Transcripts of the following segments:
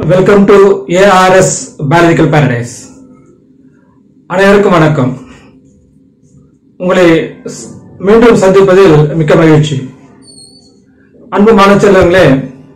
Welcome to ARS biological paradise அனைவருக்கும் வணக்கம் உங்களை ஸ்- மீண்டும் சந்திப்பதில் மிக்க மகிழ்ச்சி அன்பு மாணச்செல்வங்களே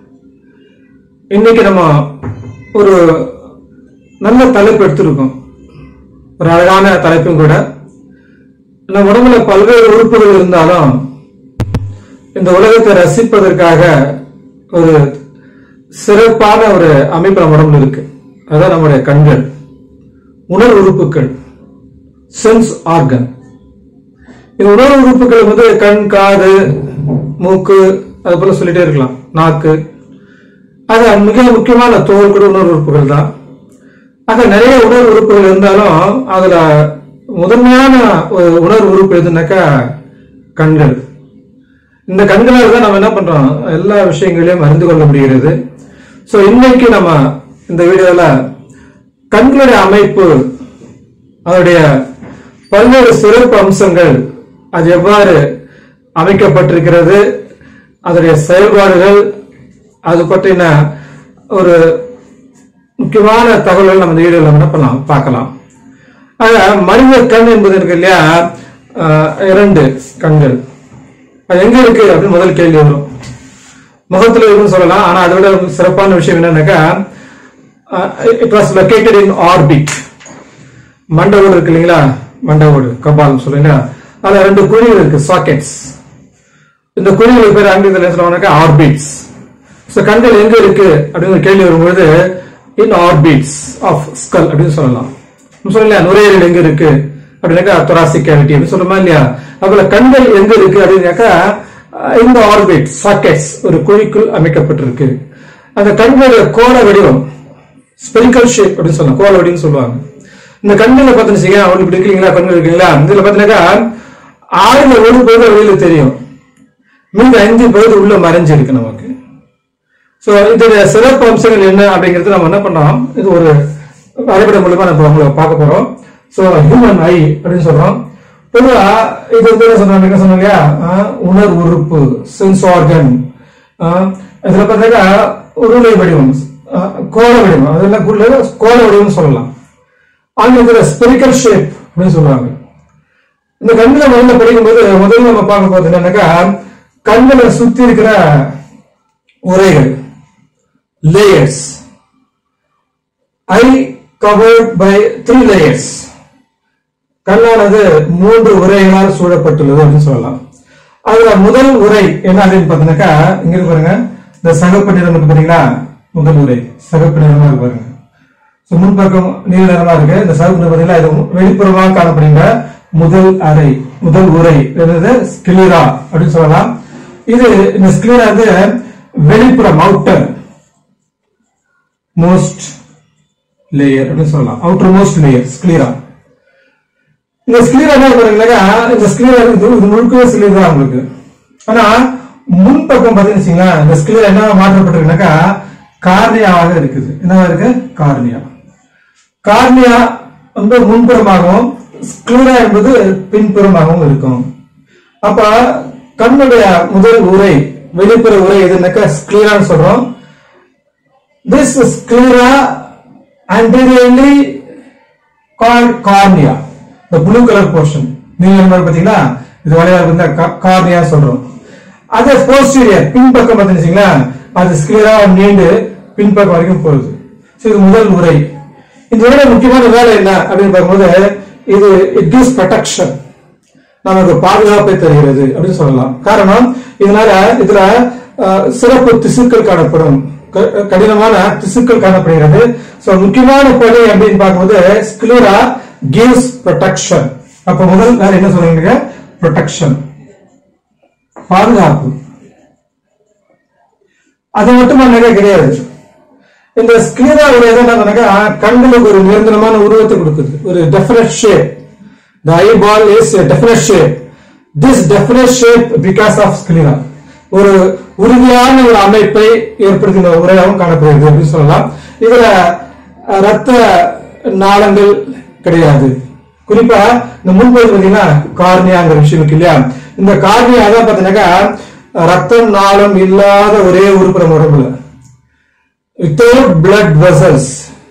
இன்னைக்கு நம்ம ஒரு நல்ல தலைப்பு எடுத்திருக்கோம் ஒரு அழகான தலைப்பும் கூட நம்ம உடம்புல பல்வேறு உறுப்புகள் இருந்தாலும் இந்த உலகத்தை ரசிப்பதற்காக ஒரு சிறப்பான ஒரு அமைப்பு நம்ம உடம்புல இருக்கு அதான் நம்முடைய கண்கள் உணர் உறுப்புகள் சென்ஸ் ஆர்கன் இந்த உணர்வு உறுப்புகள் வந்து கண் காது மூக்கு அது போல சொல்லிட்டே இருக்கலாம் நாக்கு அது மிக முக்கியமான தோல் கூட உணர்வு உறுப்புகள் தான் ஆக நிறைய உணர்வு உறுப்புகள் இருந்தாலும் அதுல முதன்மையான ஒரு உணர்வு உறுப்பு எதுனாக்கா கண்கள் இந்த கண்களால் தான் நம்ம என்ன பண்றோம் எல்லா விஷயங்களையும் அறிந்து கொள்ள முடிகிறது சோ இன்னைக்கு நம்ம இந்த வீடியோல கண்களுடைய அமைப்பு அதனுடைய பல்வேறு சிறப்பு அம்சங்கள் அது எவ்வாறு அமைக்கப்பட்டிருக்கிறது அதனுடைய செயல்பாடுகள் அது பற்றின ஒரு முக்கியமான தகவல்கள் நம்ம இந்த வீடியோல என்ன பண்ணலாம் பார்க்கலாம் ஆக மனித கண் என்பது இருக்கு இல்லையா அஹ், இரண்டு கண்கள் அது எங்க இருக்கு அப்படின்னு முதல் கேள்வி வரும் முகத்துல இருக்குன்னு சொல்லலாம் ஆனா அதை விட சிறப்பான விஷயம் என்னன்னாக்கா it was located in orbit மண்டவோடு இருக்கு இல்லைங்களா மண்டவோடு கபால் சொல்லுங்க அதுல ரெண்டு குழிகள் இருக்கு சாக்கெட்ஸ் இந்த குழிகளுக்கு பேர் ஆங்கிலத்தில் என்ன சொல்லுவாங்கன்னாக்கா ஆர்பிட்ஸ் ஸோ கண்கள் எங்க இருக்கு அப்படின்னு ஒரு கேள்வி வரும்பொழுது இன் ஆர்பிட்ஸ் ஆஃப் ஸ்கல் அப்படின்னு சொல்லலாம் நம்ம சொல்லலாம் இல்லையா நுரையீரல் எங்க இருக்கு அப்படின்னாக்கா தொராசிக் கேவிட்டி அப்படின்னு சொல்லுமா இல்லையா அதுல கண்கள் எங்க இருக்கு அப்படின்னாக்கா அஹ், இந்த ஆர்பிட் சாக்கெட்ஸ் ஒரு குழிக்குள் அமைக்கப்பட்டிருக்கு அந்த கண்களுடைய கோள வடிவம் ஸ்பெரிக்கல் ஷேப் அப்படின்னு சொல்லலாம் கோள வடிவம் சொல்லுவாங்க இந்த கண்களை பார்த்தீங்கன்னா அவங்களுக்கு இப்படி இருக்கீங்களா கண்கள் இருக்கீங்களா இதுல பார்த்தீங்கன்னாக்கா ஆறுல ஒரு பகுதி வெளியில தெரியும் மீதி அஞ்சு பகுதி உள்ள மறைஞ்சிருக்கு நமக்கு சோ இதோட சிறப்பு அம்சங்கள் என்ன அப்படிங்கிறது நம்ம என்ன பண்றோம் இது ஒரு வரைபடம் மூலமா நம்ம உங்களை பார்க்க போறோம் சோ ஹியூமன் ஐ அப்படின்னு சொல்றோம் பொதுவா இது வந்து என்ன சொன்னாங்க என்ன சொன்னாங்க இல்லையா? ஆஹ், உணர் உறுப்பு சென்ஸ் ஆர்கன் இதுல பார்த்தீங்கன்னா உருளை வடிவம் ஆஹ், கோள வடிவம் அதெல்லாம் கூட கோள வடிவம் சொல்லலாம் ஆங்கிலத்தில் ஸ்பெரிக்கல் ஷேப் அப்படின்னு சொல்லுவாங்க இந்த கண்களை முதல்ல படிக்கும்போது முதல்ல நம்ம பார்க்க போறது என்னன்னாக்கா கண்களை சுத்தி இருக்கிற உரைகள் layers eye covered by three layers கண்ணானது மூன்று உரைகளால் சூழப்பட்டுள்ளது அப்படின்னு சொல்லலாம் அதுல முதல் உரை என்ன அப்படின்னு பார்த்தீங்கன்னாக்கா இங்க இருக்கு பாருங்க இந்த சகப்பு நிறம் இருக்கு பாத்தீங்களா முதல் உரை சகப்பு நிறமா இருக்கு பாருங்க So, முன்பக்கம் நீல நிறமா இருக்கு இந்த சகப்பு நிறம் பாத்தீங்களா இது வெளிப்புறமாக காணப்படுகின்ற முதல் அறை முதல் உரை என்னது ஸ்கிலிரா அப்படின்னு சொல்லலாம் இது இந்த ஸ்கிலிரா வந்து வெளிப்புறம் அவுட்டர் மோஸ்ட் லேயர் அப்படின்னு சொல்லலாம் அவுட்டர் மோஸ்ட் லேயர் ஸ்கிலிரா இந்த ஸ்கிலீரா என்ன பாருங்கன்னாக்கா இந்த ஸ்கிலீரா இது இது முழுக்கவே ஸ்கிலீர் தான் உங்களுக்கு ஆனா முன்பக்கம் பாத்தீங்கன்னு வச்சுங்களேன் இந்த ஸ்கிலீரா என்ன மாற்றப்பட்டிருக்குனாக்கா கார்னியாவாக இருக்குது என்னவா இருக்கு கார்னியா கார்னியா வந்து முன்புறமாகவும் ஸ்கிலீரா என்பது பின்புறமாகவும் இருக்கும் அப்ப கண்ணுடைய முதல் உரை வெளிப்புற உரை எதுனாக்கா ஸ்கிலீரான்னு சொல்றோம் this sclera anteriorly called cornea the blue color portion நீங்க என்ன பாத்தீங்களா இது வளையா இருந்தா கார்னியா சொல்றோம் அது போஸ்டீரியர் பின்பக்கம் பாத்தீங்களா அது ஸ்கிலரா நீண்டு பின்பக்கம் வரைக்கும் போகுது So, இது முதல் உரை இந்த உரையோட முக்கியமான வேலை என்ன அப்படின்னு பார்க்கும்போது இது இட் கிவ்ஸ் ப்ரொடெக்ஷன் நமக்கு பாதுகாப்பை தருகிறது அப்படின்னு சொல்லலாம் காரணம் இதனால இதுல அஹ், சிறப்பு திசுக்கள் காணப்படும் க- கடினமான திசுக்கள் காணப்படுகிறது சோ முக்கியமான பணி அப்படின்னு பார்க்கும்போது ஸ்கிலூரா gives protection அப்ப முதல் வேற என்ன சொல்றீங்க ப்ரொடெக்ஷன் பாதுகாப்பு அது மட்டுமல்லாக கிடையாது இந்த ஸ்கிலீரா என்ன பண்ணாக்கா கண்களுக்கு ஒரு நிரந்தரமான உருவத்தை கொடுக்குது ஒரு definite shape The eyeball is a definite shape. This definite shape because of sclera. ஒரு உறுதியான ஒரு அமைப்பை ஏற்படுத்தின உரையாகவும் காணப்படுகிறது அப்படின்னு சொல்லலாம் இதுல அஹ், ரத்த நாளங்கள் கிடையாது குறிப்பா இந்த முன்பகுதி பாத்தீங்கன்னா கார்னியாங்கிற விஷயம் இருக்கு இல்லையா இந்த கார்னியா தான் பாத்தீங்கன்னாக்கா ரத்தம் நாளம் இல்லாத ஒரே உறுப்பு நம்ம உடம்புல without blood vessels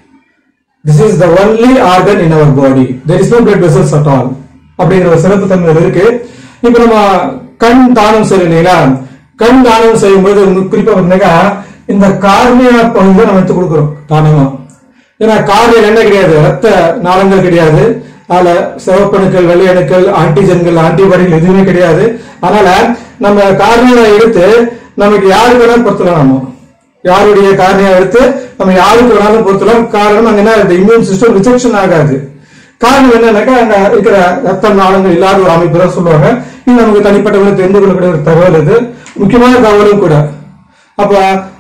this is the only organ in our body there is no blood vessels at all அப்படிங்கிற ஒரு சிறப்பு தன்மை இதுல இருக்கு இப்ப நம்ம கண் தானம் செய்யறோம் இல்லைங்களா கண் தானம் செய்யும்போது உங்களுக்கு குறிப்பா பார்த்தீங்கன்னா இந்த கார்னியா பகுதியை நம்ம எடுத்து கொடுக்குறோம் தானமா ஏன்னா கார்னியல் என்ன கிடையாது ரத்த நாளங்கள் கிடையாது அதுல சிவப்பணுக்கள் வெள்ளை அணுக்கள் ஆன்டிஜன்கள் ஆன்டிபாடிகள் எதுவுமே கிடையாது அதனால நம்ம கார்னியா எடுத்து நமக்கு யாருக்கு வேணாலும் பொறுத்தலாம் நம்ம யாருடைய காரணியா எடுத்து நம்ம யாருக்கு வேணாலும் பொறுத்தலாம் காரணம் அங்க என்ன இந்த இம்யூன் சிஸ்டம் ரிஜெக்ஷன் ஆகாது காரணம் என்னன்னாக்கா அங்க இருக்கிற ரத்த நாளங்கள் இல்லாத ஒரு அமைப்பு தான் சொல்லுவாங்க இது நமக்கு தனிப்பட்ட தெரிந்து கொள்ளக்கூடிய ஒரு தகவல் இது முக்கியமான தகவலும் கூட அப்ப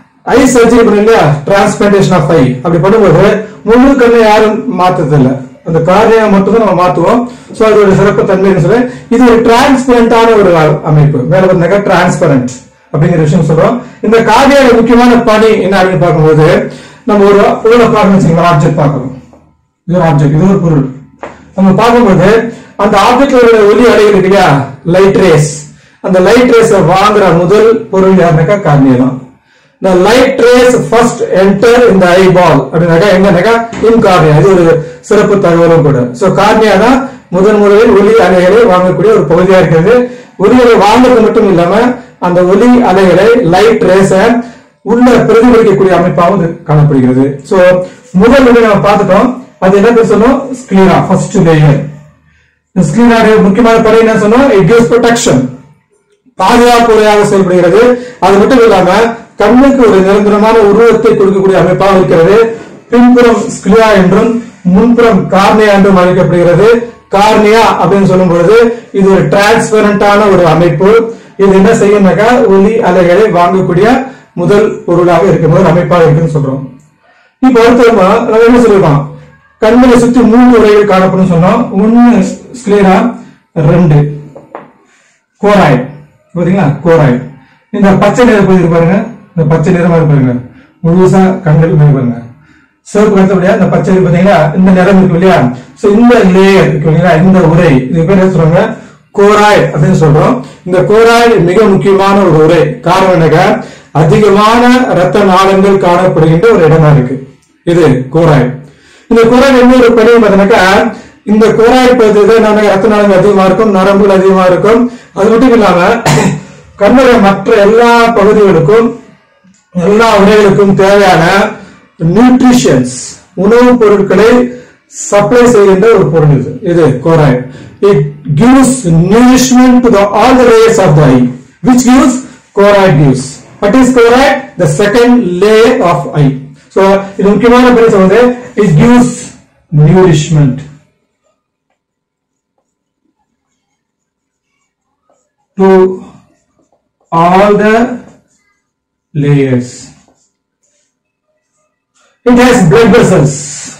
ஐ சர்ஜரி பண்ண இல்லையா டிரான்ஸ்பிளான்டேஷன் ஆஃப் ஐ அப்படி பண்ணும்போது முழு கண்ணை யாரும் மாத்தது இல்ல அந்த காரணியா மட்டும் தான் நம்ம மாத்துவோம் சோ அதோட சிறப்பு தன்மைன்னு சொல்லி இது ஒரு டிரான்ஸ்பரண்டான ஒரு அமைப்பு மேல வந்தாக்க டிரான்ஸ்பரண்ட் அப்படிங்கிற விஷயம் சொல்றோம் இந்த கார்டியோட முக்கியமான பணி என்ன அப்படின்னு பார்க்கும்போது நம்ம ஒரு பொருளை பார்க்கணும் வச்சுக்கோங்க ஆப்ஜெக்ட் பார்க்கணும் இது ஒரு ஆப்ஜெக்ட் இது ஒரு பொருள் நம்ம பார்க்கும்போது அந்த ஆப்ஜெக்ட்ல உள்ள ஒளி அலைகள் இருக்கு இல்லையா லைட் ரேஸ் அந்த லைட் ரேஸ் வாங்குற முதல் பொருள் யாருனாக்கா கார்னியா தான் the light rays first enter in the eyeball அப்படின்னாக்கா எங்கனாக்கா இன் கார்னியா இது ஒரு சிறப்பு தகவலும் கூட சோ கார்னியா தான் முதன் முதலில் ஒளி அலைகளை வாங்கக்கூடிய ஒரு பகுதியா இருக்கிறது ஒளி அலை வாங்குறது மட்டும் இல்லாம அந்த ஒளி அலைகளை லைட் ரேஸ உள்ள பிரதிபலிக்கக்கூடிய அமைப்பாகவும் இது காணப்படுகிறது சோ முதல் ஒளி நம்ம பார்த்துட்டோம் அது என்ன பேர் சொன்னோம் ஸ்கிலீரா ஃபர்ஸ்ட் லேயர் ஸ்கிலீராடைய முக்கியமான பணி என்ன சொன்னோம் இட் கிவ்ஸ் ப்ரொடெக்ஷன் பாதுகாப்பு உரையாக செயல்படுகிறது அது மட்டும் இல்லாம கண்ணுக்கு ஒரு நிரந்தரமான உருவத்தை கொடுக்கக்கூடிய அமைப்பாக இருக்கிறது பின்புறம் ஸ்கிலியா என்றும் முன்புறம் கார்னியா என்றும் அழைக்கப்படுகிறது கார்னியா அப்படின்னு சொல்லும் பொழுது இது ஒரு டிரான்ஸ்பரண்டான ஒரு அமைப்பு இது என்ன செய்யும்னாக்கா ஒளி அலைகளை வாங்கக்கூடிய முதல் பொருளாக இருக்கு முதல் அமைப்பாக இருக்குன்னு சொல்றோம் இப்ப அடுத்தமா நம்ம என்ன சொல்லிருக்கோம் கண்களை சுத்தி மூணு உரைகள் காணப்படும் சொன்னோம் ஒன்னு ஸ்கிலேரா ரெண்டு கோராய்டு பாத்தீங்களா கோராய்டு இந்த பச்சை நிற பகுதி இருக்கு பாருங்க இந்த பச்சை நிறமா இருக்கு பாருங்க முழுசா கண்கள் இருக்கு பாருங்க சிவப்பு கருத்தபடியா இந்த பச்சை இருக்கு பாத்தீங்களா இந்த நிறம் இருக்கு இல்லையா சோ இந்த லேயர் இருக்கு இல்லையா இந்த உரை இது பேர் என்ன சொல்றாங்க கோராய்டு அப்படின்னு சொல்றோம் இந்த கோராய்டு மிக முக்கியமான ஒரு உரை காரணம் என்னங்க அதிகமான ரத்த நாளங்கள் காணப்படுகின்ற ஒரு இடமா இருக்கு இது கோராய்டு இந்த கோராய்டு என்ன ஒரு பணி பார்த்தீங்கன்னாக்கா இந்த கோராய்டு பகுதியில் என்ன ரத்த நாளங்கள் அதிகமா இருக்கும் நரம்புகள் அதிகமா இருக்கும் அது மட்டும் இல்லாம கண்ணுடைய மற்ற எல்லா பகுதிகளுக்கும் எல்லா உரைகளுக்கும் தேவையான நியூட்ரிஷன்ஸ் உணவுப் பொருட்களை சப்ளை செய்கின்ற ஒரு பொருள் இது இது choroid it gives nourishment to the all the layers of the eye which gives choroid gives what is chloride the second layer of eye so இது முக்கியமான பேர் சொல்றது it gives nourishment to all the layers it has blood vessels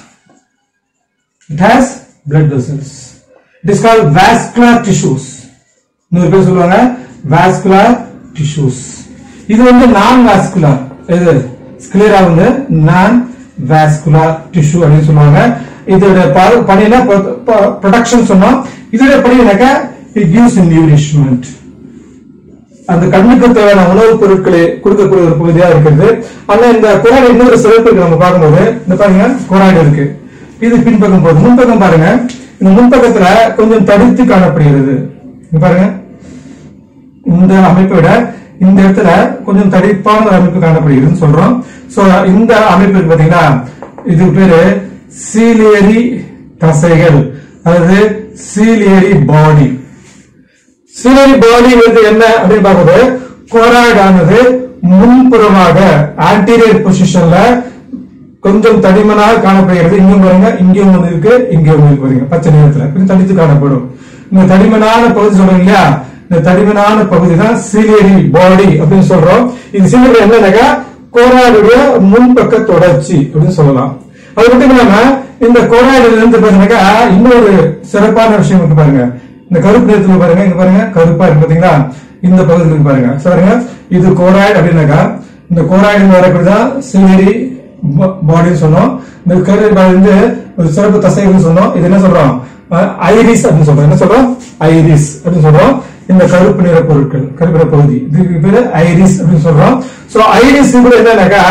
it has blood vessels it is called vascular tissues இன்னொரு பேர் சொல்லுவாங்க vascular tissues இது வந்து நான் வாஸ்குலர் இது ஸ்கிலேரா வந்து நான் வாஸ்குலர் டிஷ்யூ அப்படின்னு சொல்லுவாங்க இதோட ப- பணி என்ன ப்ரொடக்ஷன் சொன்னோம் இதோட பணி என்னக்கா இட் கிவ்ஸ் நியூரிஷ்மெண்ட் அந்த கண்ணுக்கு தேவையான உணவுப் பொருட்களை கொடுக்கக்கூடிய ஒரு பகுதியா இருக்கிறது ஆனா இந்த குரான் இன்னொரு சிறப்பு இருக்கு நம்ம பார்க்கும்போது இந்த பாருங்க குரான் இருக்கு இது பின்பக்கம் போகுது முன்பக்கம் பாருங்க இந்த முன்பக்கத்துல கொஞ்சம் தடித்து காணப்படுகிறது இங்க பாருங்க இந்த அமைப்பை விட இந்த இடத்துல கொஞ்சம் தடிப்பான ஒரு அமைப்பு காணப்படுகிறதுன்னு சொல்றோம் சோ இந்த அமைப்பு இருக்கு பாத்தீங்கன்னா இது பேரு சீலியரி தசைகள் அதாவது சீலியரி பாடி சீலியரி பாடி வந்து என்ன அப்படின்னு பார்க்கும்போது கோராய்டு ஆனது முன்புறமாக ஆன்டீரியர் பொசிஷன்ல கொஞ்சம் தடிமனாக காணப்படுகிறது இங்கும் பாருங்க இங்கேயும் ஒன்று இருக்கு இங்கேயும் ஒன்று இருக்கு பாருங்க பச்சை நிறத்துல கொஞ்சம் தடித்து காணப்படும் இந்த தடிமனான பகுதி சொல்றோம் இல்லையா இந்த தடிமனான பகுதி தான் சீலியரி பாடி அப்படின்னு சொல்றோம் இது சீலியரி என்னன்னாக்கா கோராய்டுடைய முன்பக்க தொடர்ச்சி அப்படின்னு சொல்லலாம் அது மட்டும் இல்லாம இந்த கோராய்டுல இருந்து பாத்தீங்கன்னாக்கா இன்னொரு சிறப்பான விஷயம் இருக்கு பாருங்க இந்த கருப்பு நிறத்துல பாருங்க இங்க பாருங்க கருப்பா இருக்கு பாத்தீங்களா இந்த பகுதியில் இருக்கு பாருங்க So, பாருங்க இது கோராய்டு அப்படின்னாக்கா இந்த கோராய்டு வரக்கூடியதான் சிலியரி பாடின்னு சொன்னோம் இந்த கரு பாடி வந்து ஒரு சிறப்பு தசைகள்னு சொன்னோம் இது என்ன சொல்றோம் ஐரிஸ் அப்படின்னு சொல்றோம் என்ன சொல்றோம் ஐரிஸ் அப்படின்னு சொல்றோம் இந்த கருப்பு நிற பொருட்கள் கருப்பு நிற பகுதி இதுக்கு பேரு ஐரிஸ் அப்படின்னு சொல்றோம் சோ ஐரிஸ் கூட என்னன்னாக்கா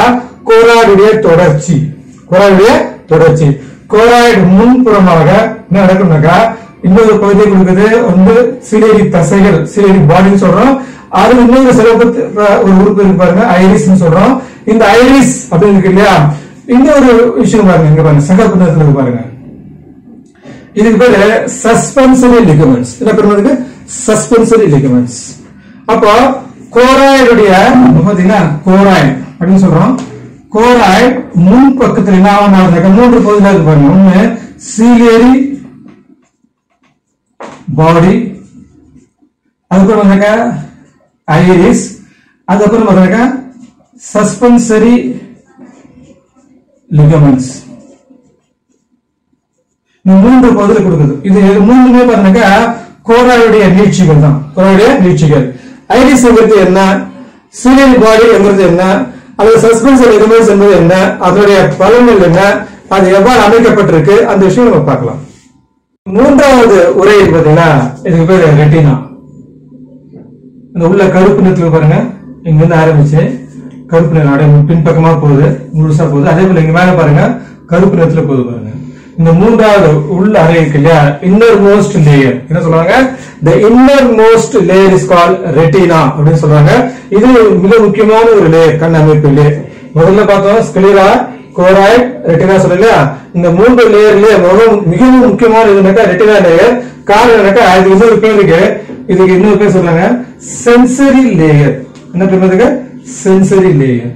கோராய்டுடைய தொடர்ச்சி கோராய்டுடைய தொடர்ச்சி கோராய்டு முன்புறமாக என்ன நடக்கும்னாக்கா இன்னொரு பகுதியை கொடுக்குது வந்து சிலேரி தசைகள் சிலேரி பாடின்னு சொல்றோம் அது இன்னொரு சிறப்பு ஒரு உறுப்பு இருக்கு பாருங்க ஐரிஸ் சொல்றோம் இந்த ஐரிஸ் அப்படின்னு இருக்கு இல்லையா இன்னொரு விஷயம் பாருங்க இங்க பாருங்க சகப்பு நிறத்துல இருக்கு பாருங்க இதுக்கு பேரு சஸ்பென்சரி லிகமெண்ட்ஸ் என்ன பேர் அதுக்கு சஸ்பென்சரி லிகமெண்ட்ஸ் அப்போ கோராய்டுடைய பாத்தீங்கன்னா கோராய்டு அப்படின்னு சொல்றோம் கோராய்டு முன் பக்கத்துல என்ன ஆகும் மூன்று பகுதியில் இருக்கு பாருங்க ஒண்ணு சீலேரி பாடி அதுக்கப்புறம் வந்தாக்கா ஐரிஸ் அதுக்கப்புறம் வந்தாக்கா சஸ்பென்சரி லிகமெண்ட்ஸ் இந்த மூன்று பகுதியில் கொடுக்குது இது மூணுமே பாருங்க கோராயுடைய நீட்சிகள் தான் கோராயுடைய நீட்சிகள் ஐரிஸ் என்கிறது என்ன சீரியல் பாடி என்கிறது என்ன அல்லது சஸ்பென்சர் எலிமெண்ட்ஸ் என்பது என்ன அதனுடைய பலன்கள் என்ன அது எவ்வாறு அமைக்கப்பட்டிருக்கு அந்த விஷயம் நம்ம பார்க்கலாம் மூன்றாவது உரை பாத்தீங்கன்னா இதுக்கு பேர் ரெட்டினா இந்த உள்ள கருப்பு நிறத்துல பாருங்க இங்க இருந்து ஆரம்பிச்சு கருப்பு நிறம் அப்படியே பின்பக்கமா போகுது முழுசா போகுது அதே போல இங்க மேல பாருங்க கருப்பு நிறத்துல போகுது பாருங்க இந்த மூன்றாவது உள்ள அறை இருக்கு இல்லையா இன்னர் மோஸ்ட் லேயர் என்ன சொல்றாங்க the innermost layer is call retina அப்படின்னு சொல்றாங்க இது மிக முக்கியமான ஒரு லேயர் கண் அமைப்பு லேயர் முதல்ல பார்த்தோம் ஸ்கிலிரா கோராய்ட் ரெட்டினா சொல்லல இந்த மூன்று லேயர்ல மிகவும் முக்கியமான இதுனாக்கா ரெட்டினா லேயர் காரணம் என்னக்கா இது இன்னொரு பேர் இருக்கு இதுக்கு இன்னொரு பேர் சொல்றாங்க சென்சரி லேயர் என்ன பேர் அதுக்கு சென்சரி லேயர்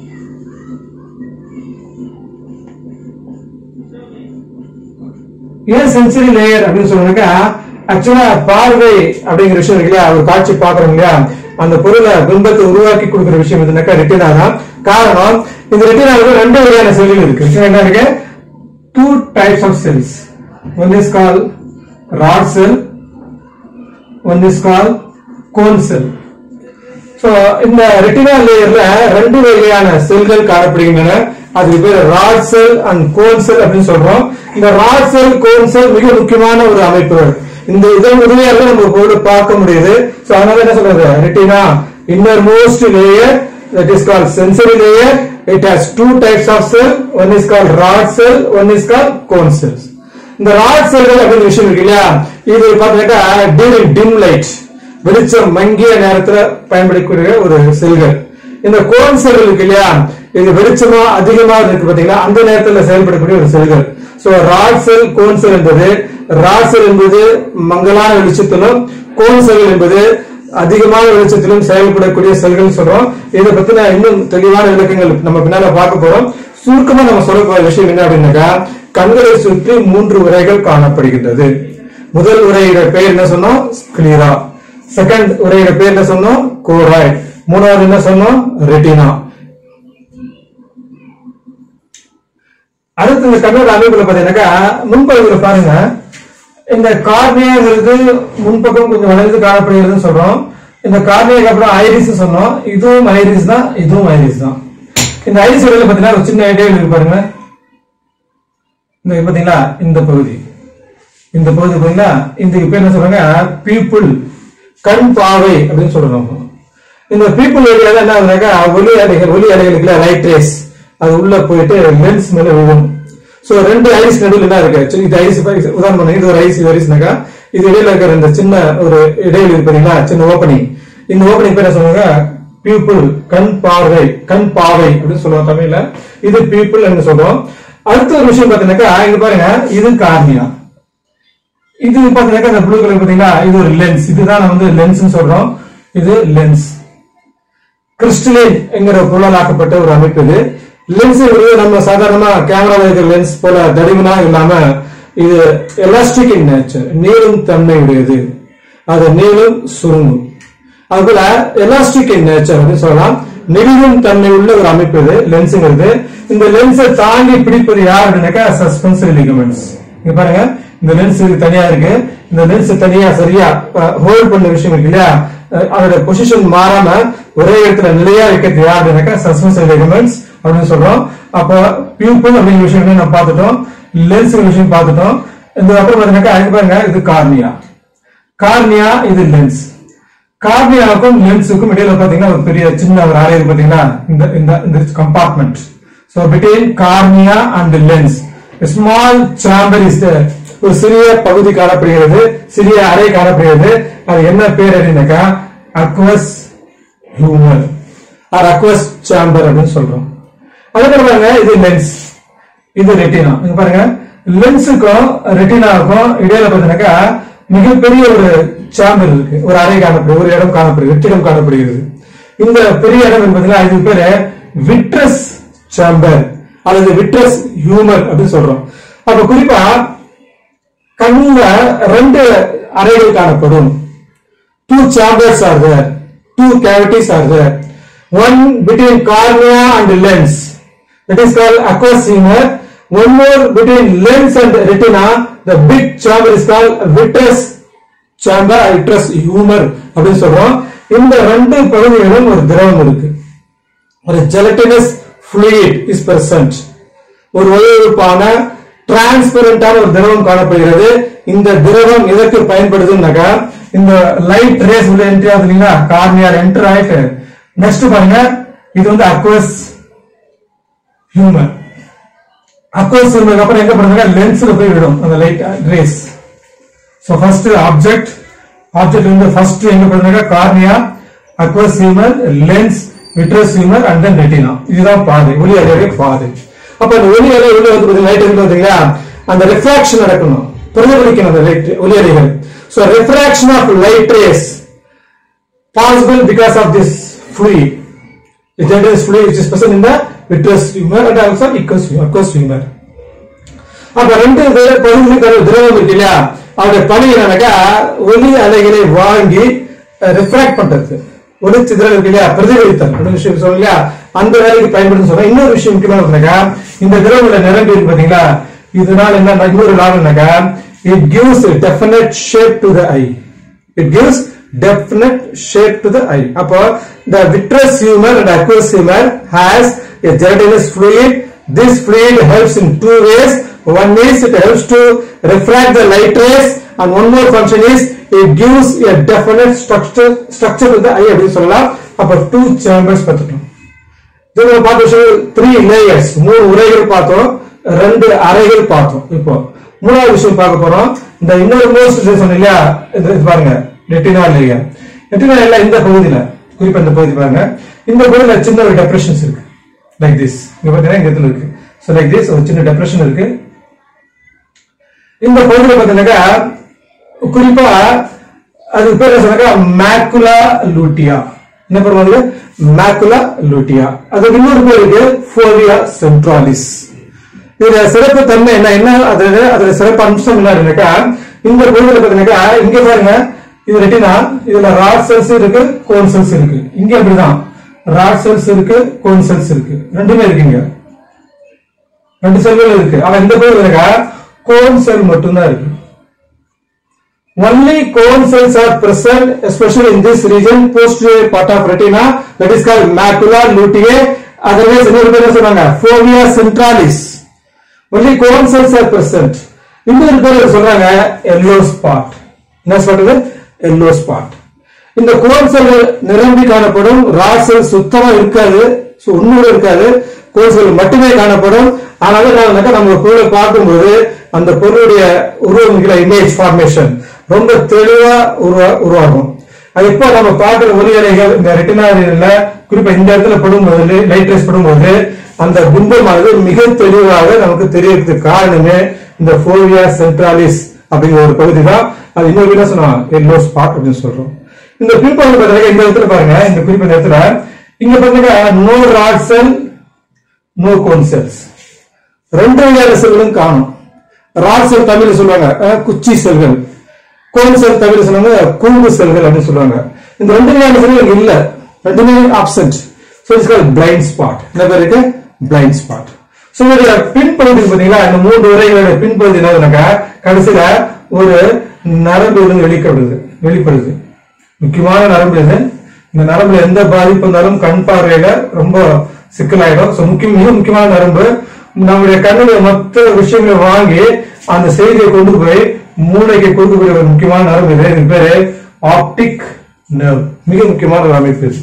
ஏன் சென்சரி லேயர் அப்படின்னு சொன்னாக்கா ஆக்சுவலா பார்வை அப்படிங்கிற விஷயம் இருக்கு இல்லையா ஒரு காட்சி பாக்குறோம் இல்லையா அந்த பொருளை பிம்பத்தை உருவாக்கி கொடுக்கிற விஷயம் எதுனாக்கா ரெட்டினா தான் காரணம் இந்த ரெட்டினாவுக்கு ரெண்டு வகையான செல்கள் இருக்கு என்ன இருக்கு two types of cells one is call rod cell one is call cone cell so இந்த ரெட்டினா லேயர்ல ரெண்டு வகையான செல்கள் காணப்படுகின்றன அதுக்கு பேர் rod cell and cone cell அப்படின்னு சொல்றோம் இந்த ராட் செல் கோன் செல் மிக முக்கியமான ஒரு அமைப்புகள் இந்த இதன் உதவியாக நம்ம பொருளை பார்க்க முடியுது சோ அதனால என்ன சொல்றது retina innermost layer that is called sensory layer it has two types of cell one is called rod cell one is called cone cells இந்த ராட் செல்கள் அப்படின்னு விஷயம் இருக்கு இல்லையா இது பாத்தீங்கன்னா டியூரிங் டிம் லைட் வெளிச்சம் மங்கிய நேரத்துல பயன்படக்கூடிய ஒரு செல்கள் இந்த கோன் செல்கள் இருக்கு இல்லையா இது வெளிச்சமா அதிகமா இருக்கு பாத்தீங்களா அந்த நேரத்துல செயல்படக்கூடிய ஒரு செல்கள் so rod cell cone cell என்பது ராட் செல் என்பது மங்கலான வெளிச்சத்திலும் கோன் செல் என்பது அதிகமான வெளிச்சத்திலும் செயல்படக்கூடிய செல்கள் சொல்றோம் இதை பத்தின இன்னும் தெளிவான விளக்கங்கள் நம்ம பின்னால பார்க்க போறோம் சுருக்கமா நம்ம சொல்ல போற விஷயம் என்ன அப்படின்னாக்கா கண்களை சுற்றி மூன்று உரைகள் காணப்படுகின்றது முதல் உரையோட பெயர் என்ன சொன்னோம் ஸ்கிலீரா செகண்ட் உரையோட பேர் என்ன சொன்னோம் கோராய் மூணாவது என்ன சொன்னோம் ரெட்டினா அடுத்து இந்த கண்ணோட அமைப்புல பாத்தீங்கன்னாக்கா முன்பகுதியில பாருங்க இந்த கார்னியாங்கிறது முன்பக்கம் கொஞ்சம் வளைந்து காணப்படுகிறதுன்னு சொல்றோம் இந்த கார்னியாக்கு அப்புறம் ஐரிஸ் சொன்னோம் இதுவும் ஐரிஸ் தான் இதுவும் ஐரிஸ் தான் இந்த ஐரிஸ் இடையில பாத்தீங்கன்னா ஒரு சின்ன இடைவெளி இருக்கு பாருங்க இந்த பாத்தீங்களா இந்த பகுதி இந்த பகுதி பாத்தீங்களா இந்த பேர் என்ன சொல்றாங்க பீப்புள் கண் பாவை அப்படின்னு சொல்றோம் இந்த பீப்புள் ஏரியால என்ன ஆகுதுனாக்கா ஒளி அலைகள் ஒளி அலைகளுக்குள்ள லைட் ரேஸ் அது உள்ள போயிட்டு லென்ஸ் மேல விழும் சோ ரெண்டு ஐஸ் நடுவில் என்ன இருக்கு சரி, இது ஐஸ் உதாரணம் பண்ணுங்க இது ஒரு ஐஸ் இது ஐஸ்னாக்கா இது இடையில இருக்கிற இந்த சின்ன ஒரு இடைவெளி இருக்கு பாத்தீங்களா சின்ன ஓப்பனிங் இந்த ஓப்பனிங் பேர் என்ன சொல்லுவாங்க பீப்புள் கண் பார்வை கண் பாவை அப்படின்னு சொல்லுவோம் தமிழ்ல இது பீப்புள் என்று சொல்றோம் அடுத்த ஒரு விஷயம் பாத்தீங்கன்னாக்கா இங்க பாருங்க இது கார்னியா இது பாத்தீங்கன்னா இந்த ப்ளூ கலர் பாத்தீங்களா இது ஒரு லென்ஸ் இதுதான் நம்ம வந்து லென்ஸ் சொல்றோம் இது லென்ஸ் கிறிஸ்டலின் என்கிற பொருளால் ஆக்கப்பட்ட ஒரு அமைப்பு இது லென்ஸ் நம்ம சாதாரணமா கேமரால இருக்கிற லென்ஸ் போல தடிமனா இல்லாம இது எலாஸ்டிக் இன் நேச்சர் நீளும் தன்மை உடையது அது நீளும் சுருங்கும் அதுபோல எலாஸ்டிக் இன் நேச்சர் அப்படின்னு சொல்லலாம் நெகிழும் தன்மை உள்ள ஒரு அமைப்பு இது லென்ஸுங்கிறது இந்த லென்ஸை தாண்டி பிடிப்பது யார் அப்படின்னாக்கா சஸ்பென்சரி லிகமெண்ட்ஸ் இங்க பாருங்க இந்த லென்ஸ் தனியா இருக்கு இந்த லென்ஸ் தனியா சரியா ஹோல்ட் பண்ண விஷயம் இருக்கு இல்லையா அஹ் அதோட பொசிஷன் மாறாம ஒரே இடத்துல நிலையா வைக்கிறது யார் அப்படின்னாக்கா சஸ்பென்சரி லிகமெண்ட்ஸ் அப்படின்னு சொல்றோம் அப்போ பியூப்பிள் அப்படிங்கிற விஷயம் நம்ம பார்த்துட்டோம் லென்ஸ் விஷயம் பார்த்துட்டோம் இந்த அப்புறம் பாத்தீங்கன்னாக்கா அங்க பாருங்க இது கார்னியா கார்னியா இது லென்ஸ் கார்னியாவுக்கும் லென்ஸுக்கும் இடையில பாத்தீங்கன்னா ஒரு பெரிய சின்ன ஒரு அறை இருக்கு பாத்தீங்கன்னா இந்த இந்த இந்த compartment So between cornea and the lens, a small chamber is there. ஒரு சிறிய பகுதி காணப்படுகிறது சிறிய அறை காணப்படுகிறது அது என்ன பேர் அப்படின்னாக்கா aqueous humour or aqueous chamber அப்படின்னு சொல்றோம் அதுக்கப்புறம் பாருங்க இது லென்ஸ் இது ரெட்டினா இங்க பாருங்க லென்ஸுக்கும் ரெட்டினாவுக்கும் இடையில பார்த்தீங்கன்னாக்கா மிகப்பெரிய ஒரு சாம்பர் இருக்கு ஒரு அறை காணப்படுது ஒரு இடம் காணப்படுது வெற்றிடம் காணப்படுகிறது இந்த பெரிய இடம் என்பதுல இது பேரு விட்ரஸ் சாம்பர் அல்லது விட்ரஸ் ஹியூமர் அப்படின்னு சொல்றோம் அப்ப குறிப்பா கண்ணுல ரெண்டு அறைகள் காணப்படும் two chambers are there two cavities are there one between cornea and lens that is called aqueous humor one more between lens and retina the big chamber is called vitreous chamber or vitreous humor அப்படின்னு சொல்றோம் இந்த ரெண்டு பகுதிகளிலும் ஒரு திரவம் இருக்கு ஒரு gelatinous fluid is present ஒரு ஒளிபரப்பான டிரான்ஸ்பரண்டான ஒரு திரவம் காணப்படுகிறது இந்த திரவம் எதற்கு பயன்படுதுன்னாக்கா இந்த லைட் ரேஸ் உள்ள என்ட்ரி ஆகுது இல்லைங்களா கார்னியார் என்டர் ஆயிட்டு நெக்ஸ்ட் பாருங்க இது வந்து அக்வஸ் ஹியூமன் அக்வஸ் ஹியூமனுக்கு அப்புறம் எங்க பண்ணுங்க லென்ஸ்ல போய் விடும் அந்த light rays so first object object வந்து ஃபர்ஸ்ட் எங்க பண்ணுங்க cornea aqueous humour lens vitreous humour and then retina இதுதான் பாதை ஒளி அலையுடைய பாதை அப்ப அந்த ஒளி அலை உள்ள வந்து லைட் இருக்கு பாத்தீங்களா அந்த ரிஃப்ராக்ஷன் நடக்கணும் பிரதிபலிக்கணும் அந்த லைட் ஒளி அலைகள் so refraction of light rays possible because of this fluid. The gelatinous fluid which is present in the vitreous humor and also aqueous aqueous humor. அப்ப ரெண்டு வே- பகுதிகளுக்கு ஒரு திரவம் இருக்கு இல்லையா அவருடைய பணி என்னன்னாக்கா ஒளி அலைகளை வாங்கி ரிஃப்ராக்ட் பண்றது ஒளி சிதறல் இருக்கு இல்லையா பிரதிபலித்தல் அப்படின்னு விஷயம் சொல்லுங்க இல்லையா அந்த வேலைக்கு பயன்படுன்னு சொல்றேன் இன்னொரு விஷயம் முக்கியமானதுனாக்கா இந்த திரவங்கள நிரம்பி இருக்கு பாத்தீங்களா இதனால என்ன இன்னொரு லாபம்னாக்கா it gives definite shape to the eye it gives definite shape to the eye. அப்போ the vitreous humor and aqueous humor has a gelatinous fluid. This fluid helps in two ways. One is it helps to refract the light rays and one more function is it gives a definite structure structure to the eye அப்படின்னு சொல்லலாம் அப்போ two chambers பார்த்துட்டோம் இது நம்ம பார்த்த விஷயம் three layers மூணு உரைகள் பார்த்தோம் ரெண்டு அறைகள் பார்த்தோம் இப்போ மூணாவது விஷயம் பார்க்க போறோம் இந்த இன்னொரு மோஸ்ட் சொன்னேன் இல்லையா இது இது பாருங்க ரெட்டினா லேயர் ரெட்டினா எல்லாம் இந்த பகுதியில குறிப்பா இந்த பகுதி பாருங்க இந்த பகுதியில சின்ன ஒரு டெப்ரெஷன்ஸ் இருக்கு லைக் திஸ் இங்க பாத்தீங்கன்னா இந்த இடத்துல இருக்கு ஸோ லைக் திஸ் ஒரு சின்ன டெப்ரெஷன் இருக்கு இந்த பகுதியில் பார்த்தீங்கன்னாக்கா குறிப்பா அது பேர் என்ன சொன்னாக்கா மேக்குலா லூட்டியா என்ன பேர் வந்து மேக்குலா லூட்டியா அது இன்னொரு பேர் இருக்கு ஃபோலியா சென்ட்ராலிஸ் இதுல சிறப்பு தன்மை என்ன என்ன அதுல அதுல சிறப்பு அம்சம் என்ன இருந்தாக்கா இந்த பகுதியில் பார்த்தீங்கன்னாக்கா இங்க பாருங்க இது ரெட்டினா இதுல ராட் செல்ஸ் இருக்கு கோன் செல்ஸ் இருக்கு இங்க அப்படிதான் ராட் செல்ஸ் இருக்கு கோன் செல்ஸ் இருக்கு ரெண்டுமே இருக்குங்க ரெண்டு செல்கள் இருக்கு ஆனா இந்த பகுதியில் இருக்கா கோன் செல் மட்டும்தான் இருக்கு Only cone cells are present, especially in this region, posterior part of retina, that is called macula luteae. Otherwise, இன்னொரு பேர் என்ன சொன்னாங்க fovea centralis. Only cone cells are present. இன்னொரு பேர் சொல்றாங்க yellow spot. என்ன சொல்றது yellow spot. இந்த கோன் செல் நிரம்பி காணப்படும் ராட் செல் சுத்தமா இருக்காது so ஒண்ணு இருக்காது கோன் செல் மட்டுமே காணப்படும் ஆனாலும் என்னன்னாக்கா நம்ம பொருளை பார்க்கும்போது அந்த பொருளுடைய உருவம் இமேஜ் ஃபார்மேஷன் ரொம்ப தெளிவா உருவா உருவாகும் அது இப்போ நம்ம பார்க்கிற ஒளி அலைகள் இந்த ரெட்டினால குறிப்பா இந்த இடத்துல படும்போது லைட் ரேஸ் படும்போது அந்த பிம்பமானது மிக தெளிவாக நமக்கு தெரியறதுக்கு காரணமே இந்த ஃபோவியா சென்ட்ராலிஸ் அப்படிங்கிற ஒரு பகுதி தான் அது இன்னொரு என்ன சொன்னோம் எல்லோ ஸ்பாட் அப்படின்னு சொல்றோம் இந்த குறிப்பா வந்து பாருங்க இந்த இடத்துல பாருங்க இந்த குறிப்பு இந்த இடத்துல இங்க பாருங்க no rod cell no cone cells ரெண்டு வகையான செல்களும் காணும் ராட் செல் தமிழ் சொல்லுவாங்க அஹ், குச்சி செல்கள் கோன் செல் தமிழ் சொல்லுவாங்க கூம்பு செல்கள் அப்படின்னு சொல்லுவாங்க இந்த ரெண்டு வகையான செல்கள் இல்ல ரெண்டுமே absent so it's call blind spot என்ன பேர் இருக்கு பிளைண்ட் ஸ்பாட் ஸோ இதோட பின்பகுதி பாத்தீங்களா இந்த மூன்று உரைகளோட பின்பகுதி என்னதுனாக்கா கடைசியில ஒரு நரம்பு இருந்து வெளிப்படுது வெளிப்படுது முக்கியமான நரம்பு இது இந்த நரம்புல எந்த பாதிப்பு இருந்தாலும் கண் பார்வையில ரொம்ப சிக்கலாயிடும் ஸோ முக்கியம் மிக முக்கியமான நரம்பு நம்முடைய கண்ணுடைய மொத்த விஷயங்களை வாங்கி அந்த செய்தியை கொண்டு போய் மூளைக்கு கொடுக்கக்கூடிய ஒரு முக்கியமான நரம்பு இது இது பேரு ஆப்டிக் நர்வ் மிக முக்கியமான ஒரு அமைப்பு இது so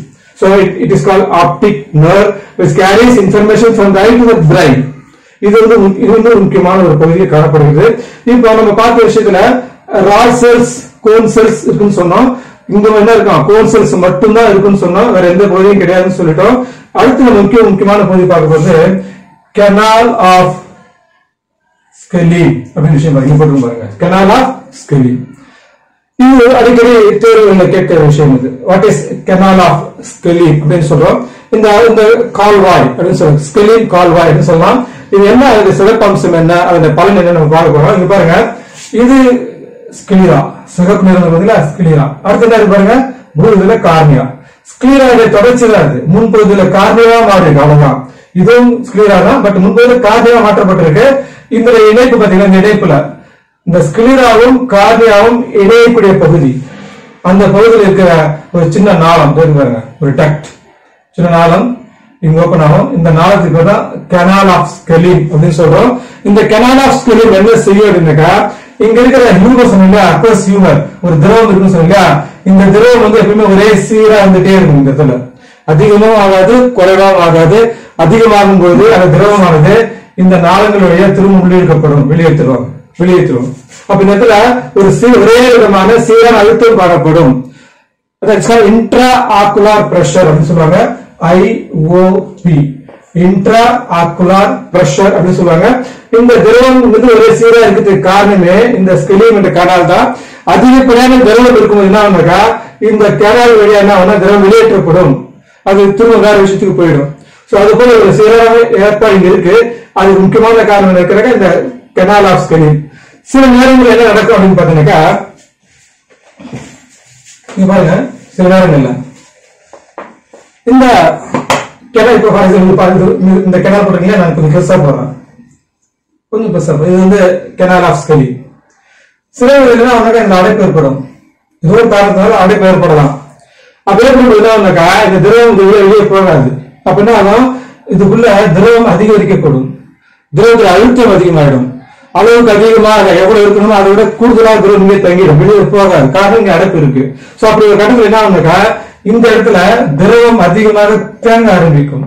So it, it is called optic nerve which carries information from the eye to the brain. இது வந்து முக்- இது வந்து ஒரு முக்கியமான ஒரு பகுதியில் காணப்படுகிறது இப்போ நம்ம பார்த்த விஷயத்துல ராட் செல்ஸ் கோன் செல்ஸ் இருக்குன்னு சொன்னோம் இங்க என்ன இருக்கும் கோன் செல்ஸ் மட்டும்தான் இருக்குன்னு சொன்னோம் வேற எந்த பகுதியும் கிடையாதுன்னு சொல்லிட்டோம் அடுத்து நம்ம முக்கிய முக்கியமான பகுதி பார்க்க போது கெனால் ஆஃப் ஸ்கெலி அப்படின்னு விஷயம் பாருங்க போட்டு பாருங்க கெனால் ஆஃப் ஸ்கெலி இது அடிக்கடி தேர்வுகளில் கேட்கிற விஷயம் இது what is canal of Schlemm அப்படின்னு சொல்றோம் இந்த இந்த கால்வாய் அப்படின்னு சொல்றோம் ஸ்கெலின் கால்வாய் அப்படின்னு சொல்லலாம் இது என்ன அதுக்கு சிறப்பம்சம் என்ன அதோட பலன் என்ன நம்ம பார்க்க போறோம் இங்க பாருங்க இது ஸ்கிலிரா சிகப்பு நிறம் பார்த்தீங்களா ஸ்கிலிரா அடுத்து என்ன இருக்கு பாருங்க முழு இதுல கார்னியா ஸ்கிலீராவுடைய தொடர்ச்சி தான் இது முன்பகுதியில கார்னியா மாறி இருக்கு அவ்வளவுதான் இதுவும் ஸ்கிலீரா தான் பட் முன்பகுதியில கார்னியா மாற்றப்பட்டிருக்கு இந்த இணைப்பு பாத்தீங்கன்னா இந்த இணைப்புல இந்த ஸ்கிலீராவும் கார்னியாவும் இணையக்கூடிய பகுதி அந்த பகுதியில் இருக்கிற ஒரு சின்ன நாளம் தெரிஞ்சு பாருங்க ஒரு டக்ட் சின்ன நாளம் இங்க ஓபன் ஆகும் இந்த நாளத்துக்கு பேர் தான் கெனால் ஆஃப் ஸ்கெலின் அப்படின்னு சொல்றோம் இந்த கெனால் ஆஃப் ஸ்கெலின் என்ன செய்யும் அப்படின்னாக்கா இங்க இருக்கிற ஹியூமர் சொன்னீங்க அக்வஸ் ஹியூமர் ஒரு திரவம் இருக்குன்னு சொன்னீங்க இந்த திரவம் வந்து எப்பயுமே ஒரே சீரா இருந்துட்டே இருக்கும் இந்த இடத்துல அதிகமும் ஆகாது குறைவாகவும் ஆகாது அதிகமாகும் போது அந்த திரவமானது இந்த நாளங்கள் வழியா திரும்ப உள்ளிழுக்கப்படும் வெளியேற்றுவாங்க வெளியேற்றுவோம் அப்ப இந்த இடத்துல ஒரு சீ- ஒரே விதமான சீரான அழுத்தம் காணப்படும் இன்ட்ரா ஆக்குலார் பிரஷர் அப்படின்னு சொல்லுவாங்க ஐஓபி இன்ட்ரா ஆக்குலார் பிரஷர் அப்படின்னு சொல்லுவாங்க இந்த திரவம் வந்து ஒரே சீரா இருக்கிறதுக்கு காரணமே இந்த ஸ்கெலியம் என்ற கனால் தான் அதிகப்படியான திரவம் இருக்கும்போது என்ன ஆகுனாக்கா இந்த கேனால் வழியா என்ன ஆகும்னா திரவம் வெளியேற்றப்படும் அது திரும்ப வேற விஷயத்துக்கு போயிடும் சோ அது போல ஒரு சீரான ஏற்பாடு இங்க இருக்கு அதுக்கு முக்கியமான காரணம் இருக்கிறாங்க இந்த கெனால் ஆஃப் ஸ்கெலியம் சில நேரங்கள் என்ன நடக்கும் அப்படின்னு பாத்தீங்கன்னாக்கா இங்க பாருங்க சில நேரங்கள்ல இந்த கிணறு இப்போ ஃபார் எக்ஸாம்பிள் பாருங்க இந்த- இந்த கிணறு போடுறீங்க நான் கொஞ்சம் பெருசா போடுறேன் கொஞ்சம் பெருசா போடுறேன். இது வந்து கெனால் ஆஃப் ஸ்கெலி சில இதுல அவனுக்கு இந்த அடைப்பு ஏற்படும் ஏதோ ஒரு காரணத்தினால அடைப்பு ஏற்படலாம் அப்ப ஏற்படும் என்ன ஆகுனாக்கா இந்த திரவம் இது வெளியே வெளியே போகாது அப்ப என்ன ஆகும் இதுக்குள்ள திரவம் அதிகரிக்கப்படும் திரவத்துல அழுத்தம் அதிகமாயிடும் அளவுக்கு அதிகமாக எவ்வளவு இருக்கணுமோ அதை விட கூடுதலா திரவம் இங்கே தங்கிடும் வெளியே போகாது காரணம் இங்க அடைப்பு இருக்கு சோ அப்படி ஒரு கட்டத்துல என்ன ஆகுனாக்கா இந்த இடத்துல திரவம் அதிகமாக தேங்க ஆரம்பிக்கும்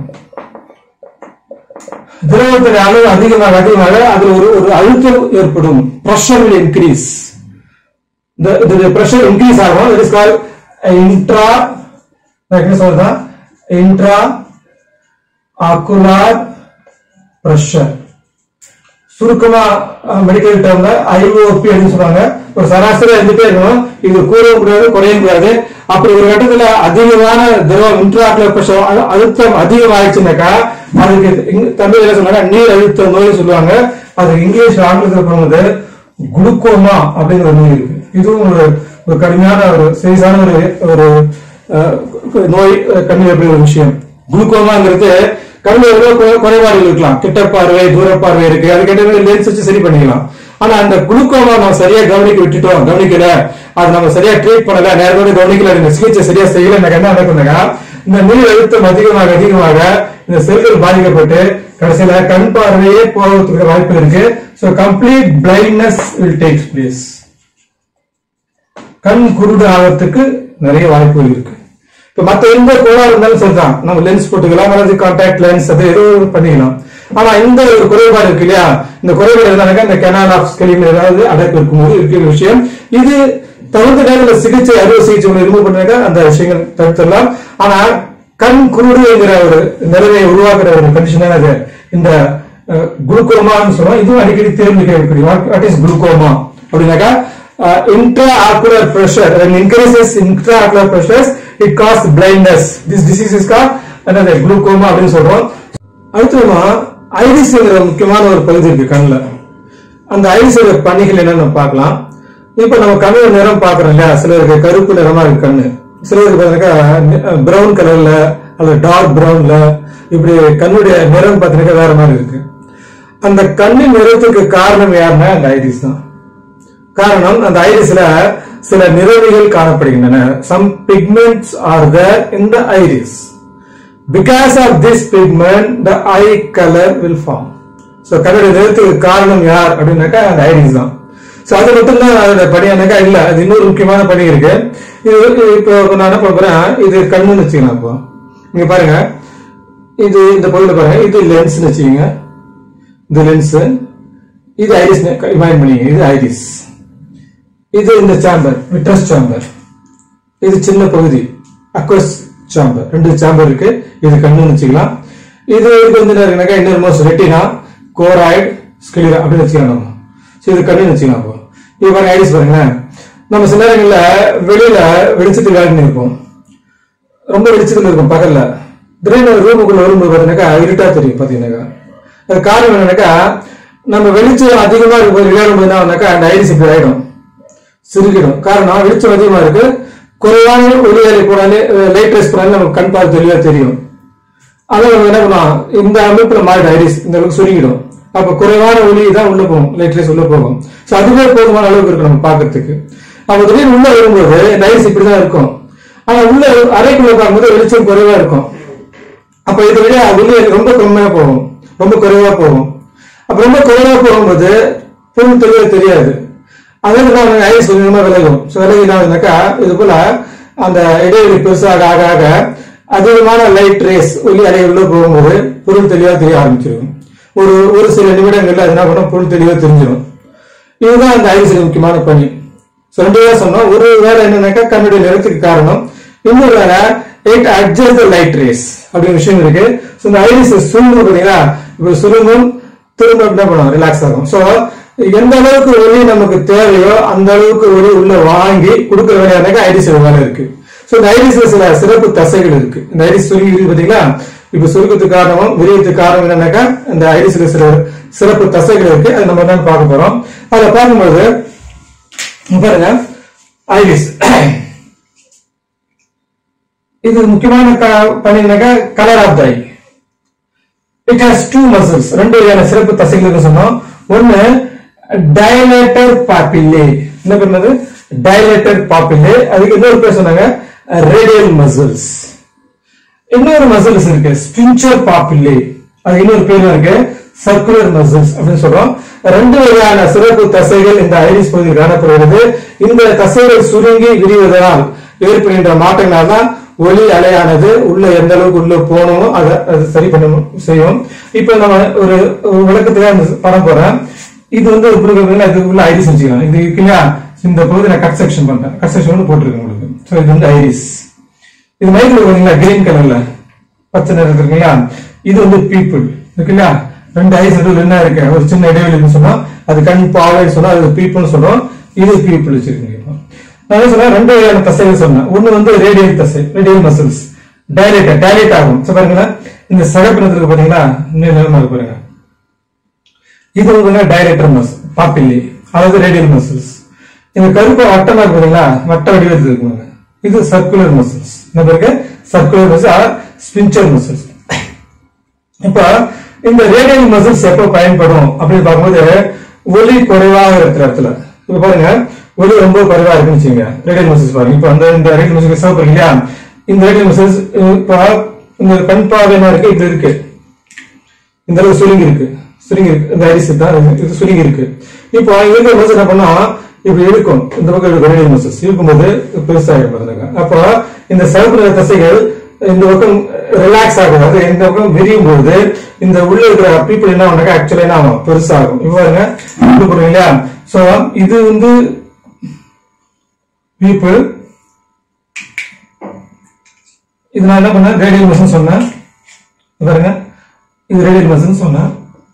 திரவத்தின் அளவு அதிகமாக அதிகமாக அதுல ஒரு ஒரு அழுத்தம் ஏற்படும் pressure will increase the the, the pressure increase ஆகும் it is called intra நான் என்ன சொல்றேன் intra ocular pressure சுருக்கமா மெடிக்கல் டேர்ம்ல ஐஓபி அப்படின்னு சொல்றாங்க ஒரு சராசரியா இருந்துட்டே இருக்கணும் இது கூறவும் முடியாது குறையவும் முடியாது அப்படி ஒரு கட்டத்துல அதிகமான திரவம் இன்ட்ராக்லர் பிரஷர் அழுத்தம் அதிகமாயிடுச்சுனாக்கா அதுக்கு இங்க- தமிழ்ல என்ன சொன்னாங்க நீர் அழுத்த நோய் சொல்லுவாங்க அது இங்கிலீஷ் ஆங்கிலத்தில் போகும்போது குளுக்கோமா அப்படிங்கிற ஒரு நோய் இருக்கு இதுவும் ஒரு ஒரு கடுமையான ஒரு சீரியஸான ஒரு ஒரு அஹ், நோய் அஹ், கண்ணில் அப்படிங்கிற ஒரு விஷயம் குளுக்கோமாங்கிறது கண்ணில் எவ்வளவு குறை- குறைபாடுகள் இருக்கலாம் கிட்ட பார்வை தூர பார்வை இருக்கு அதுக்கேற்ற லென்ஸ் வச்சு சரி பண்ணிக்கலாம் ஆனா அந்த குளுக்கோமா நம்ம சரியா கவனிக்க விட்டுட்டோம் கவனிக்கல அது நம்ம சரியா ட்ரீட் பண்ணல நேரத்தோட கவனிக்கல இந்த சிகிச்சை சரியா செய்யல எனக்கு என்ன நடக்குதுங்க இந்த நீர் அழுத்தம் அதிகமாக அதிகமாக இந்த செல்கள் பாதிக்கப்பட்டு கடைசியில கண் பார்வையே போகிறதுக்கு வாய்ப்பு இருக்கு so complete blindness will takes place கண் குருடு ஆகிறதுக்கு நிறைய வாய்ப்புகள் இருக்கு இப்ப மத்த எந்த கோளாறு இருந்தாலும் சரிதான் நம்ம லென்ஸ் போட்டுக்கலாம் அல்லது கான்டாக்ட் லென்ஸ் அது ஏதோ ஒண்ணு பண்ணிக்கலாம் ஆனா இந்த ஒரு குறைபாடு இருக்கு இல்லையா இந்த குறைபாடு இருந்தாக்க இந்த கெனால் ஆஃப் ஸ்கெலின் ஏதாவது அடைப்பு இருக்கும்போது இருக்கிற விஷயம் இது தகுந்த நேரத்தில் சிகிச்சை அறுவை சிகிச்சை ஒன்று ரிமூவ் பண்ணாக்க அந்த விஷயங்கள் தடுத்துடலாம் ஆனா கண் குருடுங்கிற ஒரு நிலைமையை உருவாக்குற ஒரு கண்டிஷன் அது இந்த குளுக்கோமான்னு சொல்லுவோம் இதுவும் அடிக்கடி தேர்ந்து கேட்கக்கூடிய வாட் இஸ் குளுக்கோமா அப்படின்னாக்கா uh, intraocular pressure when increases intraocular pressures it causes blindness this disease is called another glaucoma அப்படின்னு சொல்றோம் அடுத்தமா ஐரிஸ்ங்கிற முக்கியமான ஒரு பகுதி இருக்கு கண்ணுல அந்த ஐரிஸோட பணிகள் என்னன்னு பார்க்கலாம் இப்ப நம்ம கண்ணோட நிறம் பார்க்கறோம் இல்லையா சிலருக்கு கருப்பு நிறமா இருக்கு கண்ணு சிலருக்கு பார்த்தீங்கன்னா பிரவுன் கலர்ல அல்லது டார்க் பிரவுன்ல இப்படி கண்ணுடைய நிறம் பார்த்தீங்கன்னா வேற மாதிரி இருக்கு அந்த கண்ணின் நிறத்துக்கு காரணம் யாருன்னா அந்த ஐரிஸ் தான் காரணம் அந்த ஐரிஸ்ல சில நிறவிகள் காணப்படுகின்றன some pigments are there in the iris because of this pigment the eye colour will form so கலருடைய நிறத்துக்கு காரணம் யார் அப்படின்னாக்கா அந்த ஐரிஸ் தான் ஸோ அது மட்டும் தான் அதோட பணியானாக்கா இல்ல அது இன்னொரு முக்கியமான பணி இருக்கு இது இப்போ நான் என்ன பண்ண போறேன் இது கண்ணுன்னு வச்சுக்கலாம் இப்போ இங்க பாருங்க இது இந்த பொருள் பாருங்க இது லென்ஸ்னு வச்சுக்கோங்க இது லென்ஸ் இது ஐரிஸ் இமேஜ் பண்ணிங்க இது ஐரிஸ் இது இந்த சாம்பர் விட்ரஸ் சாம்பர் இது சின்ன பகுதி அக்வஸ் சாம்பர் ரெண்டு சாம்பர் இருக்கு இது கண்ணுன்னு வச்சுக்கலாம் இது இதுக்கு வந்து என்ன இருக்குனாக்கா இன்னொரு மோஸ்ட் ரெட்டினா கோராய்டு ஸ்கிலிரா அப்படின்னு வச்சுக்கலாம் நம்ம சரி இது கண்ணுன்னு வச்சுக்கலாம் இப்போ இது பாருங்க ஐரிஸ் பாருங்களேன் நம்ம சில நேரங்கள்ல வெளியில வெளிச்சத்துக்கு விளையாடின்னு இருப்போம் ரொம்ப வெளிச்சத்துல இருக்கும் பகல்ல திடீர்னு ரூமுக்குள்ள வரும்போது பாத்தீங்கன்னாக்கா இருட்டா தெரியும் பாத்தீங்கன்னாக்கா அது காரணம் என்னன்னாக்கா நம்ம வெளிச்சம் அதிகமா இருக்கும் விளையாடும் போது என்ன ஆகும்னாக்கா அந்த ஐரிஸ் இப்படி ஆயிடும் சுருக்கிடும் காரணம் வெளிச்சம் அதிகமா இருக்கு குறைவான ஒளியாலை போனாலே லைட் ரைஸ் போனாலே நமக்கு கண் பார்த்து தெளிவா தெரியும் அதை நம்ம என்ன பண்ணலாம் இந்த அமைப்புல மாறிடும் ஐரிஸ் இந்த அளவுக்கு சுருங்கிடும் அப்ப குறைவான ஒளி தான் உள்ள போகும் லைட் ரைஸ் உள்ள போகும் சோ அதுவே போதுமான அளவுக்கு இருக்கும் நம்ம பார்க்கிறதுக்கு அப்ப திடீர்னு உள்ள வரும்போது இந்த ஐரிஸ் இப்படிதான் இருக்கும் ஆனா உள்ள அறைக்குள்ள பார்க்கும்போது வெளிச்சம் குறைவா இருக்கும் அப்ப இதை விட ஒளி ரொம்ப கம்மியா போகும் ரொம்ப குறைவா போகும் அப்ப ரொம்ப குறைவா போகும்போது பொருள் தெளிவா தெரியாது அதே மாதிரி ஐஸ் கொஞ்சமா விலகும் ஸோ விலகினாக்கா இது போல அந்த இடைவெளி பெருசாக ஆக ஆக அதிகமான லைட் ரேஸ் ஒளி அலை உள்ள போகும்போது பொருள் தெளிவா தெரிய ஆரம்பிச்சிடும் ஒரு ஒரு சில நிமிடங்கள்ல அது என்ன பண்ணும் பொருள் தெளிவா தெரிஞ்சிடும் இதுதான் அந்த ஐரிஸ் முக்கியமான பணி ஸோ ரெண்டு வேலை சொன்னோம் ஒரு வேலை என்னன்னாக்கா கண்ணுடைய நிறத்துக்கு காரணம் இன்னொரு வேலை இட் அட்ஜஸ்ட் லைட் ரேஸ் அப்படின்னு விஷயம் இருக்கு ஸோ இந்த ஐரிஸ் சுருங்கும் பார்த்தீங்களா இப்போ சுருங்கும் திரும்ப என்ன பண்ணும் ரிலாக்ஸ் ஆகும் ஸோ எந்த அளவுக்கு ஒளி நமக்கு தேவையோ அந்த அளவுக்கு ஒளி உள்ள வாங்கி கொடுக்குற வேலையானாக்கா ஐரிஸ் வேலை இருக்கு ஸோ இந்த ஐரிஸ்ல சில சிறப்பு தசைகள் இருக்கு இந்த ஐரிஸ் சுருங்கி இருக்கு பாத்தீங்களா இப்ப சுருக்கத்துக்கு காரணமும் விரியத்துக்கு காரணம் என்னன்னாக்கா இந்த ஐரிஸ்ல சில சிறப்பு தசைகள் இருக்கு அது நம்ம தான் பார்க்க போறோம் அதை பார்க்கும்போது இங்க பாருங்க ஐரிஸ் இது முக்கியமான க- பணினாக்கா colour of the it has two muscles ரெண்டு வகையான சிறப்பு தசைகள் இருக்கு சொன்னோம் ஒன்னு டைலேட்டர் பாப்பில்லே என்ன பண்ணது டைலேட்டர் பாப்பில்லே அதுக்கு இன்னொரு பேர் சொன்னாங்க ரேடியல் மசில்ஸ் இன்னொரு மசில்ஸ் இருக்கு ஸ்பின்ச்சர் பாப்பில்லே அது இன்னொரு பேர் இருக்கு சர்க்குலர் மசில்ஸ் அப்படின்னு சொல்றோம் ரெண்டு வகையான சிறப்பு தசைகள் இந்த ஐரிஸ் பகுதியில் காணப்படுகிறது இந்த தசைகள் சுருங்கி விரிவதனால் ஏற்படுகின்ற மாற்றங்களால் தான் ஒளி அலையானது உள்ள எந்த அளவுக்கு உள்ள போகணுமோ அதை அது சரி பண்ண செய்யும் இப்போ நம்ம ஒரு ஒரு விளக்கத்துக்காக இந்த படம் போறேன் இது வந்து ஒரு புரிதல் இது உள்ள ஐரிஸ் வச்சுக்கலாம் இது இருக்கு இல்லையா இந்த பகுதி நான் கட் செக்ஷன் பண்றேன் கட் செக்ஷன் போட்டிருக்கேன் உங்களுக்கு ஸோ இது வந்து ஐரிஸ் இது மைக்ல பாத்தீங்களா கிரீன் கலர்ல பச்சை நிறம் இருக்குங்களா இது வந்து பீப்புள் இருக்குல்ல ரெண்டு ஐஸ் நடுவில் என்ன இருக்கு ஒரு சின்ன இடைவெளி சொன்னா அது கண் பாவை சொன்னா அது பீப்புள்னு சொல்றோம் இது பீப்புள் வச்சிருக்கீங்க இப்போ நான் என்ன சொன்னேன் ரெண்டு வகையான தசைகள் சொன்னேன் ஒண்ணு வந்து ரேடியல் தசை ரேடியல் மசில்ஸ் டைலேட் டைலேட் ஆகும் சோ பாருங்களேன் இந்த சகப்பு நிறத்துக்கு பாத்தீங்களா இன்னும் நிறமா இருக்கு பாருங்க இது வந்து டைரக்டர் மசில் பாப்பில்லி அதாவது ரேடியல் மசில்ஸ் இந்த கருப்பு வட்டமா இருக்கு பாத்தீங்களா வட்ட வடிவத்தில் இருக்குங்க இது சர்க்குலர் மசில்ஸ் என்ன பேருக்கு சர்க்குலர் மசில் ஸ்பின்ச்சர் மசில்ஸ் இப்ப இந்த ரேடியல் மசில்ஸ் எப்போ பயன்படும் அப்படின்னு பார்க்கும்போது ஒலி குறைவாக இருக்கிற இடத்துல இப்ப பாருங்க ஒலி ரொம்ப குறைவா இருக்குன்னு வச்சுங்க ரேடியல் மசில்ஸ் பாருங்க இப்ப அந்த இந்த ரேடியல் மசில்ஸ் சிவப்பு இருக்கு இல்லையா இந்த ரேடியல் மசில்ஸ் இப்ப இந்த கண் பார்வை என்ன இருக்கு இது இருக்கு இந்த அளவு சுருங்கி இருக்கு சுருங்கி இருக்கு இந்த அரிசி தான் இது. இது சுருங்கி இருக்கு இப்போ இருக்கிற மசில் என்ன பண்ணா இப்ப இருக்கும் இந்த பக்கம் இருக்க ரேடியல் மசில்ஸ் இருக்கும்போது பெருசாகிடும் பாருங்க அப்போ இந்த சிவப்பு நிற தசைகள் இந்த பக்கம் ரிலாக்ஸ் ஆகும் அது இந்த பக்கம் விரியும் போது இந்த உள்ள இருக்கிற பீப்புள் என்ன பண்ணாங்க ஆக்சுவலா என்ன ஆகும் பெருசாகும் இப்போ பாருங்க இது போடுறீங்க இல்லையா சோ இது வந்து பீப்புள் இது நான் என்ன பண்ணேன் ரேடியல் மசில் சொன்னேன் இது பாருங்க இது ரேடியல் மசில் சொன்னேன்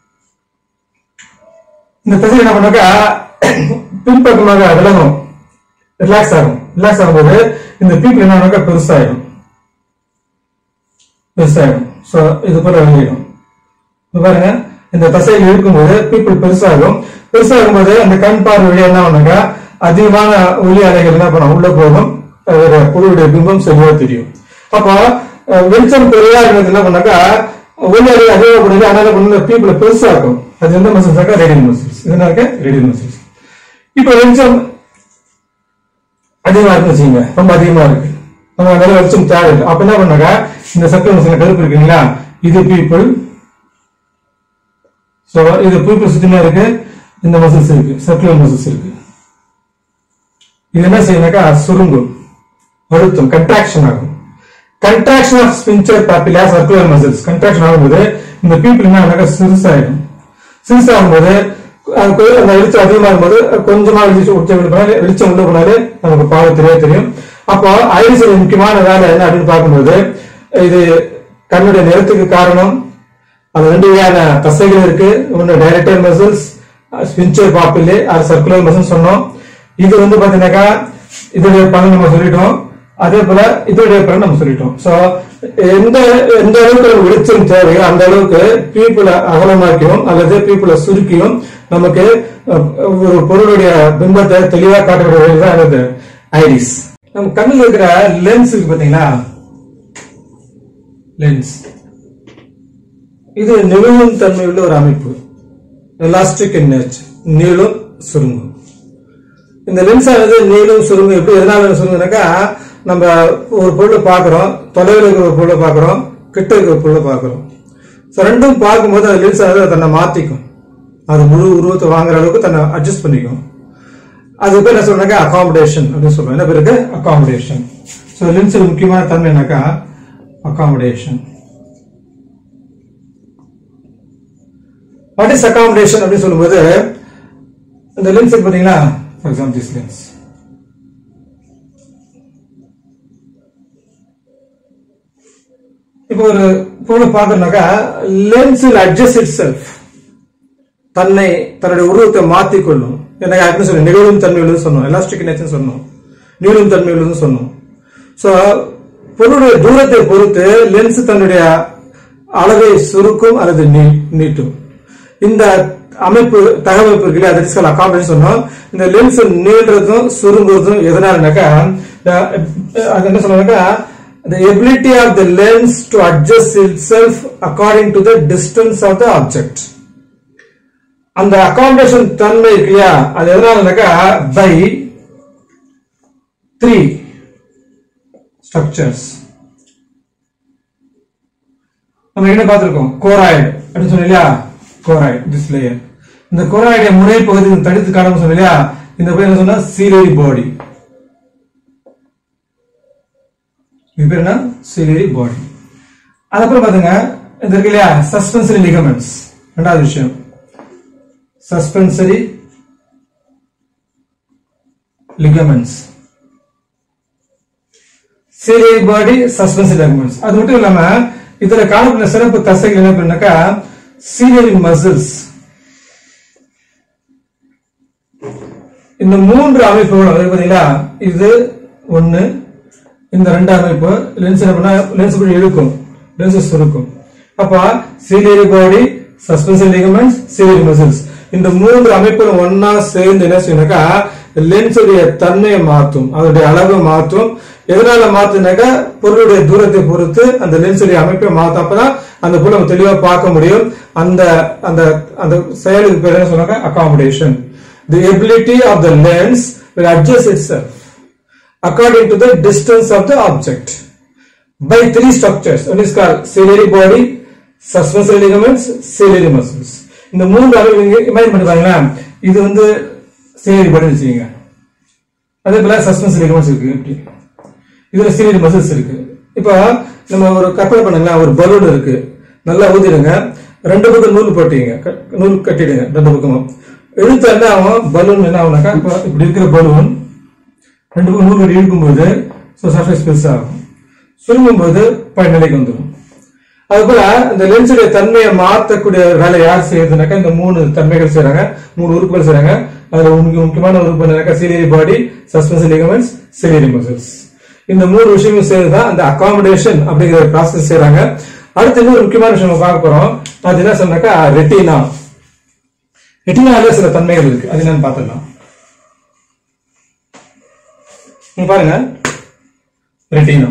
இந்த தசை என்ன பண்ணாக்கா பின்பக்கமாக விலகும் ரிலாக்ஸ் ஆகும் ரிலாக்ஸ் ஆகும்போது இந்த பீப்புள் என்ன பண்ணாக்கா பெருசாயிடும் பெருசாயிடும் ஸோ இது போல வெளியிடும் இது பாருங்க இந்த தசையில் இருக்கும்போது பீப்புள் பெருசாகும் பெருசாகும் போது அந்த கண் பார்வை வழியா என்ன பண்ணாக்கா அதிகமான ஒளி அலைகள் என்ன பண்ணும் உள்ள போகும் அதோட பொருளுடைய பிம்பம் செல்வா தெரியும் அப்போ அஹ், வெளிச்சம் குறைவா இருக்கிறது என்ன பண்ணாக்கா ஒளி அலை அதிகப்படுது அதனால பண்ண பீப்புள் பெருசாகும் அது எந்த மசில்ஸாக்கா ரேடியல் மசில்ஸ் இதனாக்க ரேடியல் மசில்ஸ் இப்போ வெளிச்சம் அதிகமா இருக்குன்னு வச்சுக்கோங்க ரொம்ப அதிகமா இருக்கு நம்ம அதனால வெளிச்சம் தேவை அப்ப என்ன பண்ணாக்கா இந்த சர்க்கிள் மசில் கருப்பு இருக்குங்களா இது பீப்புள் சோ இது பீப்புள் சுத்தினா இருக்கு இந்த மசில்ஸ் இருக்கு சர்க்குலர் மசில்ஸ் இருக்கு இது என்ன செய்யணும்னாக்கா சுருங்கும் அழுத்தம் கன்ட்ராக்ஷன் ஆகும் contraction of sphincter pupillae circular muscles contraction ஆகும்போது இந்த பீப்புள் என்ன ஆனாக்கா சிறுசாயிடும் சிறுசாகும்போது அது கொ- அந்த வெளிச்சம் அதிகமாகும் போது கொஞ்சமா வெளிச்சம் உச்ச விழுப்பினாலே வெளிச்சம் உள்ள போனாலே நமக்கு பார்வை தெரிய தெரியும் அப்போ ஐரிஸோட முக்கியமான வேலை என்ன அப்படின்னு பார்க்கும்போது இது கண்ணுடைய நிறத்துக்கு காரணம் அது ரெண்டு வகையான தசைகள் இருக்கு ஒன்னு டைரக்டர் மசில்ஸ் ஸ்பின்ச்சர் பாப்பிலே அது சர்க்குலர் மசில்ஸ் சொன்னோம் இது வந்து பாத்தீங்கன்னாக்கா இதோடைய பலன் நம்ம சொல்லிட்டோம் அதே போல இதோடைய பலன் நம்ம சொல்லிட்டோம் சோ எந்த எந்த அளவுக்கு நமக்கு வெளிச்சம் தேவையோ அந்த அளவுக்கு பீப்புளை அகலமாக்கியும் அல்லது பீப்புளை சுருக்கியும் நமக்கு அஹ், ஒரு பொருளுடைய பிம்பத்தை தெளிவா காட்டக்கூடிய வழி தான் என்னது ஐரிஸ் நம்ம கண்ணில் இருக்கிற லென்ஸ் இருக்கு பாத்தீங்களா லென்ஸ் இது நெகிழும் தன்மை உள்ள ஒரு அமைப்பு எலாஸ்டிக் இன் நேச்சர் நீளும் சுருங்கும் இந்த லென்ஸ் ஆனது நீளும் சுருங்கும் எப்படி எதனால சுருங்குனாக்கா நம்ம ஒரு பொருளை பார்க்குறோம் தொலைவில் இருக்கிற ஒரு பொருளை பார்க்குறோம் கிட்ட இருக்கிற ஒரு பொருளை பார்க்குறோம் ஸோ ரெண்டும் பார்க்கும்போது அந்த லென்ஸ் ஆனது தன்னை மாற்றிக்கும் அது முழு உருவத்தை வாங்குற அளவுக்கு தன்னை அட்ஜஸ்ட் பண்ணிக்கும் அது பேர் என்ன சொல்றாங்க அகாமடேஷன் அப்படின்னு சொல்றோம் என்ன பேருக்கு அகாமடேஷன் ஸோ லென்ஸ் முக்கியமான தன்மை என்னக்கா அகாமடேஷன் வாட் இஸ் அகாமடேஷன் அப்படின்னு சொல்லும்போது இந்த லென்ஸ் இருக்கு பாத்தீங்களா ஃபார் எக்ஸாம்பிள் திஸ் லென்ஸ் இப்போ ஒரு பொருளை பார்க்கறனாக்கா லென்ஸ் will adjust itself தன்னை தன்னுடைய உருவத்தை மாற்றிக் கொள்ளும் எனக்கு அப்படின்னு சொல்லி நிகழும் தன்மை உள்ளது சொன்னோம் எலாஸ்டிக் நேச்சர் சொன்னோம் நீளும் தன்மை உள்ளது சொன்னோம் ஸோ பொருளுடைய தூரத்தை பொறுத்து லென்ஸ் தன்னுடைய அளவை சுருக்கும் அல்லது நீ- நீட்டும் இந்த அமைப்பு தகவமைப்பு இருக்கு இல்லையா தட் அகாமடேஷன் சொன்னோம் இந்த லென்ஸ் நீள்றதும் சுருங்குறதும் எதனாலனாக்கா the- அது என்ன சொல்றாங்கன்னாக்கா the ability of the lens to adjust itself according to the distance of the object அந்த அகாமடேஷன் தன்மை இருக்கு இல்லையா அது எதனாலனாக்கா பை த்ரீ ஸ்ட்ரக்சர்ஸ் நம்ம என்ன பார்த்திருக்கோம் கோராய்டு அப்படின்னு சொன்னோம் இல்லையா கோராய்டு திஸ் லேயர் இந்த கோராய்டைய முனை பகுதி தடித்து காணும் சொன்னோம் இல்லையா இந்த பேர் என்ன சொன்னா சீலரி பாடி இது பேர் என்ன சீலரி பாடி அதுக்கப்புறம் பாத்துங்க இது இருக்கு இல்லையா சஸ்பென்சரி லிகமெண்ட்ஸ் ரெண்டாவது விஷயம் suspensory ligaments ciliary body suspensory ligaments அது மட்டும் இல்லாம இதுல காணப்படுற சிறப்பு தசைகள் என்ன பண்ணாக்கா சீரியல் மசில்ஸ் இந்த மூன்று அமைப்புகளும் இருக்கு பாத்தீங்களா இது ஒண்ணு இந்த ரெண்டு அமைப்பு லென்ஸ் என்ன பண்ணா லென்ஸ் இப்படி இழுக்கும் லென்ஸ் சுருக்கும் அப்ப ciliary body suspensory ligaments ciliary muscles இந்த மூன்று அமைப்புகளும் ஒன்னா சேர்ந்து என்ன செய்யணும்னாக்கா லென்ஸுடைய தன்மையை மாற்றும் அதோடைய அளவை மாற்றும் எதனால மாத்துனாக்கா பொருளுடைய தூரத்தை பொறுத்து அந்த லென்ஸுடைய அமைப்பை மாத்தும் அப்பதான் அந்த பொருளை நம்ம தெளிவா பார்க்க முடியும் அந்த அந்த அந்த செயலுக்கு பேர் என்ன சொன்னாங்க accommodation the ability of the lens will adjust itself according to the distance of the object by three structures. One is called ciliary body, suspensory ligaments, ciliary muscles. இந்த மூன்று அளவு இமேஜ் பண்ணி பாருங்களேன் இது வந்து ciliary body வச்சுக்கோங்க அதே போல சஸ்பென்ஸ் லிகமெண்ட்ஸ் இருக்கு இப்படி இதுல சீரியல் மசில்ஸ் இருக்கு இப்போ நம்ம ஒரு கற்பனை பண்ணுங்களேன் ஒரு பலூன் இருக்கு நல்லா ஊதிடுங்க ரெண்டு பக்கம் நூல் போட்டீங்க க- நூல் கட்டிடுங்க ரெண்டு பக்கமும் இழுத்து என்ன ஆகும் பலூன் என்ன ஆகும்னாக்கா இப்போ இப்படி இருக்கிற பலூன் ரெண்டு பக்கம் நூல் கட்டி இழுக்கும்போது ஸோ சர்ஃபேஸ் பெருசாகும் சுருங்கும் போது நிலைக்கு வந்துடும் அதுபோல இந்த லென்ஸுடைய தன்மையை மாற்றக்கூடிய வேலை யார் செய்யறதுனாக்கா இந்த மூணு தன்மைகள் செய்றாங்க மூணு உறுப்புகள் செய்றாங்க அதுல முக்கிய- முக்கியமான உறுப்பு என்னன்னாக்கா ciliary body suspensory ligaments ciliary muscles இந்த மூணு விஷயமும் சேர்ந்து தான் அந்த அகாமடேஷன் அப்படிங்கிற ப்ராசஸ் செய்றாங்க அடுத்து இன்னொரு முக்கியமான விஷயம் நம்ம பார்க்க போறோம் அது என்ன சொன்னாக்கா ரெட்டினா ரெட்டினால சில தன்மைகள் இருக்கு அது என்னன்னு பார்த்துடலாம் நீங்க பாருங்க ரெட்டினா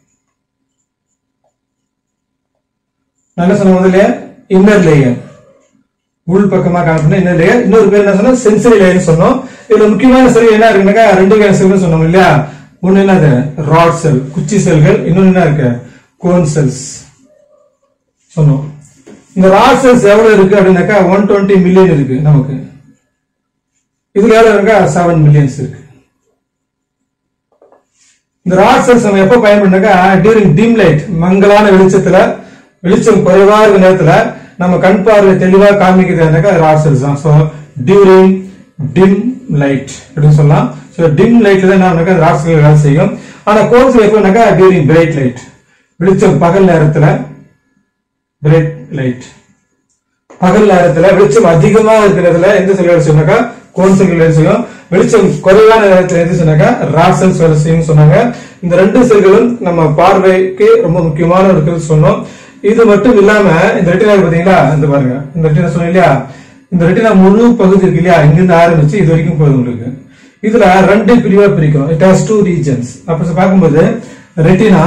நல்ல சொன்ன முதல்ல இன்னர் லேயர் உள் பக்கமா காணப்படும் இன்னர் லேயர் இன்னொரு பேர் என்ன சொன்னா சென்சரி லேயர் சொன்னோம் இதுல முக்கியமான செல் என்ன இருக்குனாக்கா ரெண்டு வகையான செல்கள் சொன்னோம் இல்லையா ஒண்ணு என்னது ராட் செல் குச்சி செல்கள் இன்னொன்னு என்ன இருக்கு கோன் செல்ஸ் சொன்னோம் இந்த ராட் செல்ஸ் எவ்வளவு இருக்கு அப்படின்னாக்கா ஒன் டுவெண்ட்டி மில்லியன் இருக்கு நமக்கு இதுல எவ்வளவு இருக்கா செவன் மில்லியன்ஸ் இருக்கு இந்த ராட் செல்ஸ் நம்ம எப்ப பயன்படுனாக்கா டியூரிங் டிம் லைட் மங்கலான வெளிச்சத்துல வெளிச்சம் குறைவா இருக்க நேரத்துல நம்ம கண் பார்வை தெளிவா காமிக்கிறதுனாக்கா ராட் செல்ஸ் தான் ஸோ டியூரிங் டிம் லைட் அப்படின்னு சொல்லலாம் ஸோ டிம் லைட்ல தான் என்ன ராட் செல் வேலை செய்யும் ஆனா கோர்ஸ் எப்பனாக்கா டியூரிங் பிரைட் லைட் வெளிச்சம் பகல் நேரத்துல பிரைட் லைட் பகல் நேரத்துல வெளிச்சம் அதிகமா இருக்கிறதுல எந்த செல் வேலை செய்யும்னாக்கா கோன் செல்கள் வேலை செய்யும் வெளிச்சம் குறைவான நேரத்துல எது சொன்னாக்கா ராட் செல்ஸ் வேலை செய்யும் சொன்னாங்க இந்த ரெண்டு செல்களும் நம்ம பார்வைக்கு ரொம்ப முக்கியமான இருக்கிறது சொன்னோம் இது மட்டும் இல்லாம இந்த ரெட்டினா இருக்கு பாத்தீங்களா இந்த பாருங்க இந்த ரெட்டினா சொன்னோம் இல்லையா இந்த ரெட்டினா முழு பகுதி இருக்கு இல்லையா இங்கிருந்து ஆரம்பிச்சு இது வரைக்கும் போகுது உங்களுக்கு இதுல ரெண்டு பிரிவா பிரிக்கும் இட் ஹாஸ் டூ ரீஜன்ஸ் அப்படி பார்க்கும்போது ரெட்டினா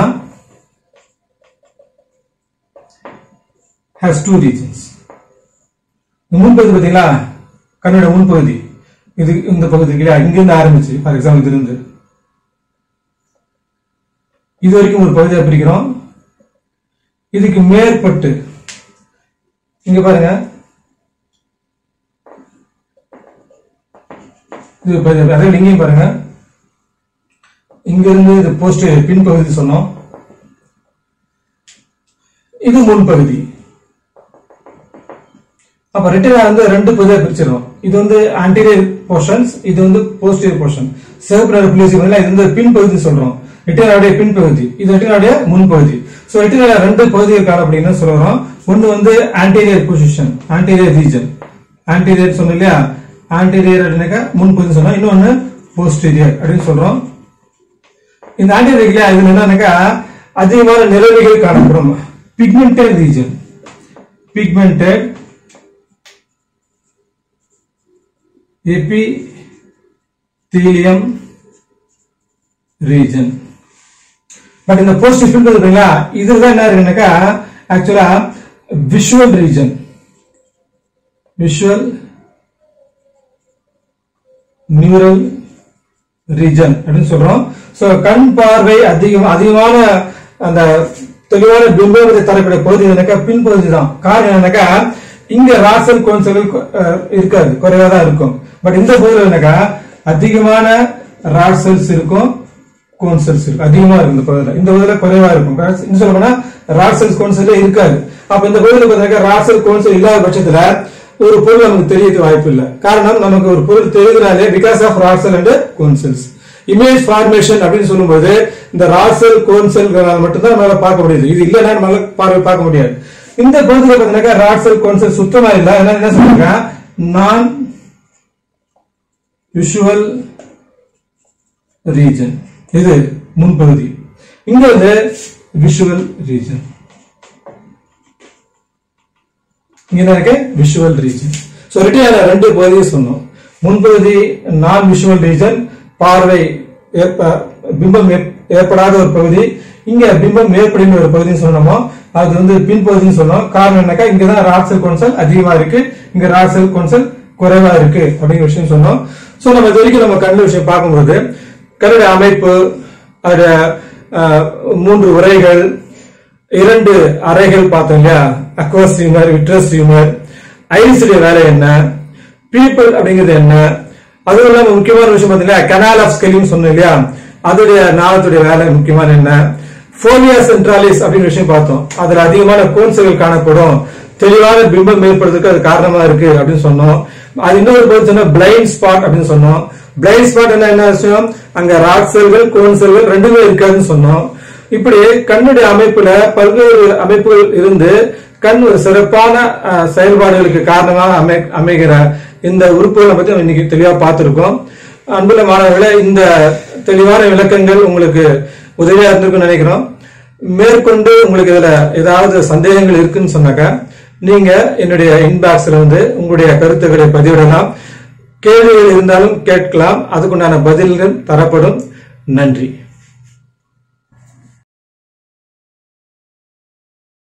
has two regions முன்பகுதி பாத்தீங்களா கண்ணோட முன்பகுதி இது இந்த பகுதி இல்லையா இங்கிருந்து ஆரம்பிச்சு ஃபார் எக்ஸாம்பிள் இது இருந்து இது வரைக்கும் ஒரு பகுதியை பிரிக்கிறோம் இதுக்கு மேற்பட்டு இங்க பாருங்க இது பகுதி அதே இங்கேயும் பாருங்க இங்க இருந்து இது போஸ்ட் பின்பகுதி சொன்னோம் இது முன்பகுதி அப்ப ரெட்டினா வந்து ரெண்டு பகுதியா பிரிச்சிடும் இது வந்து ஆன்டீரியர் போர்ஷன்ஸ் இது வந்து போஸ்டீரியர் போர்ஷன் சிவப்பு நிற புள்ளி இது வந்து பின் பகுதி சொல்றோம் ரெட்டினாவுடைய பின் பகுதி இது ரெட்டினாவுடைய முன்பகுதி சோ ரெட்டினால ரெண்டு பகுதிகள் காண அப்படின்னு சொல்றோம் ஒன்னு வந்து anterior position anterior region anterior சொன்னோம் இல்லையா ஆன்டீரியர் அப்படின்னாக்கா முன்பகுதி சொன்னோம் இன்னொன்னு போஸ்டீரியர் அப்படின்னு சொல்றோம் இந்த ஆன்டீரியர் இல்லையா இதுல என்னன்னாக்கா அதிகமான நிறவிகள் காணப்படும் pigmented region pigmented epithelium region but இந்த போஸ்ட் ஃபில்ட் இருக்குங்களா இதுதான் என்ன இருக்குனாக்கா actually visual region visual neural region அப்படின்னு சொல்றோம் சோ கண் பார்வை அதிகம் அதிகமான அந்த தெளிவான பிம்பத்தை தரக்கூடிய பகுதி என்னக்கா பின்பகுதி தான் காரணம் என்னக்கா இங்க ராசல் கோன்சல்கள் இருக்காது குறைவா தான் இருக்கும் பட் இந்த பகுதியில் என்னக்கா அதிகமான ராட் செல்ஸ் இருக்கும் கோன் செல்ஸ் இருக்கும் அதிகமா இருக்கும் இந்த பகுதியில் இந்த பகுதியில் குறைவா இருக்கும் இன்னும் சொல்ல போனா ராட் செல்ஸ் கோன் செல் இருக்காது அப்ப இந்த பகுதியில் பார்த்தீங்கன்னா ராட் செல் கோன் செல் இல்லாத பட்சத்துல ஒரு பொருள் நமக்கு தெரியறது வாய்ப்பு இல்லை காரணம் நமக்கு ஒரு பொருள் தெரியுதுனாலே because of rod cell and cone cells image formation அப்படின்னு சொல்லும்போது இந்த ராசல் கோன் செல்களால் மட்டும்தான் நம்மளால பார்க்க முடியுது இது இல்லைன்னா நம்மளால பார்வை பார்க்க முடியாது இந்த பகுதியில் பார்த்தீங்கன்னா ராட்சல் கோன்சல் சுத்தமா இல்ல அதனால என்ன சொல்றாங்க நான் விஷுவல் ரீஜன் இது முன்பகுதி இங்க வந்து விஷுவல் ரீஜன் இங்க என்ன இருக்கு விஷுவல் ரீஜன் சோ ரெட்டியான ரெண்டு பகுதியை சொன்னோம் முன்பகுதி நான் விஷுவல் ரீஜன் பார்வை ஏற்ப- பிம்பம் ஏற்- ஏற்படாத ஒரு பகுதி இங்க பிம்பம் ஏற்படின ஒரு பகுதின்னு சொன்னோமோ அது வந்து பின்பகுதின்னு சொன்னோம் காரணம் என்னக்கா இங்கதான் ராட்சல் கொன்சல் அதிகமா இருக்கு இங்க ராட்சல் கொன்சல் குறைவா இருக்கு அப்படிங்கிற விஷயம் சொன்னோம் சோ நம்ம இது வரைக்கும் நம்ம கண்ட விஷயம் பார்க்கும்போது கண்ணுடைய அமைப்பு அதோட அஹ், மூன்று உரைகள் இரண்டு அறைகள் பார்த்தோம் இல்லையா அக்வஸ் ஹியூமர் விட்ரஸ் ஹியூமர் ஐரிஸுடைய வேலை என்ன பீப்பிள் அப்படிங்கிறது என்ன அதுவும் இல்லாம முக்கியமான விஷயம் பார்த்தீங்களா கனால் ஆஃப் ஸ்கெலியும் சொன்னோம் இல்லையா அதோடைய நாளத்துடைய வேலை முக்கியமான என்ன ஃபோலியா சென்ட்ராலிஸ் அப்படின்னு விஷயம் பார்த்தோம் அதுல அதிகமான கோன்சுகள் காணப்படும் தெளிவான பிம்பம் ஏற்படுறதுக்கு அது காரணமா இருக்கு அப்படின்னு சொன்னோம் அது இன்னொரு பொறுத்து சொன்னா பிளைண்ட் ஸ்பாட் அப்படின்னு சொன்னோம் பிளைண்ட் ஸ்பாட் என்ன என்ன விஷயம் அங்க ராக் செல்கள் கோன் செல்கள் ரெண்டுமே இருக்காதுன்னு சொன்னோம் இப்படி கண்ணுடைய அமைப்புல பல்வேறு அமைப்புகள் இருந்து கண் ஒரு சிறப்பான அஹ், செயல்பாடுகளுக்கு காரணமாக அமை அமைகிற இந்த உறுப்புகளை பத்தி நம்ம இன்னைக்கு தெளிவா பார்த்திருக்கோம் அன்புள்ள மாணவர்களே இந்த தெளிவான விளக்கங்கள் உங்களுக்கு உதவியா இருந்திருக்கும்னு நினைக்கிறோம் மேற்கொண்டு உங்களுக்கு இதுல ஏதாவது சந்தேகங்கள் இருக்குன்னு சொன்னாக்கா நீங்க என்னுடைய இன்பாக்ஸ்ல வந்து உங்களுடைய கருத்துக்களை பதிவிடலாம் கேள்விகள் இருந்தாலும் கேட்கலாம் அதுக்குண்டான பதில்கள் தரப்படும் நன்றி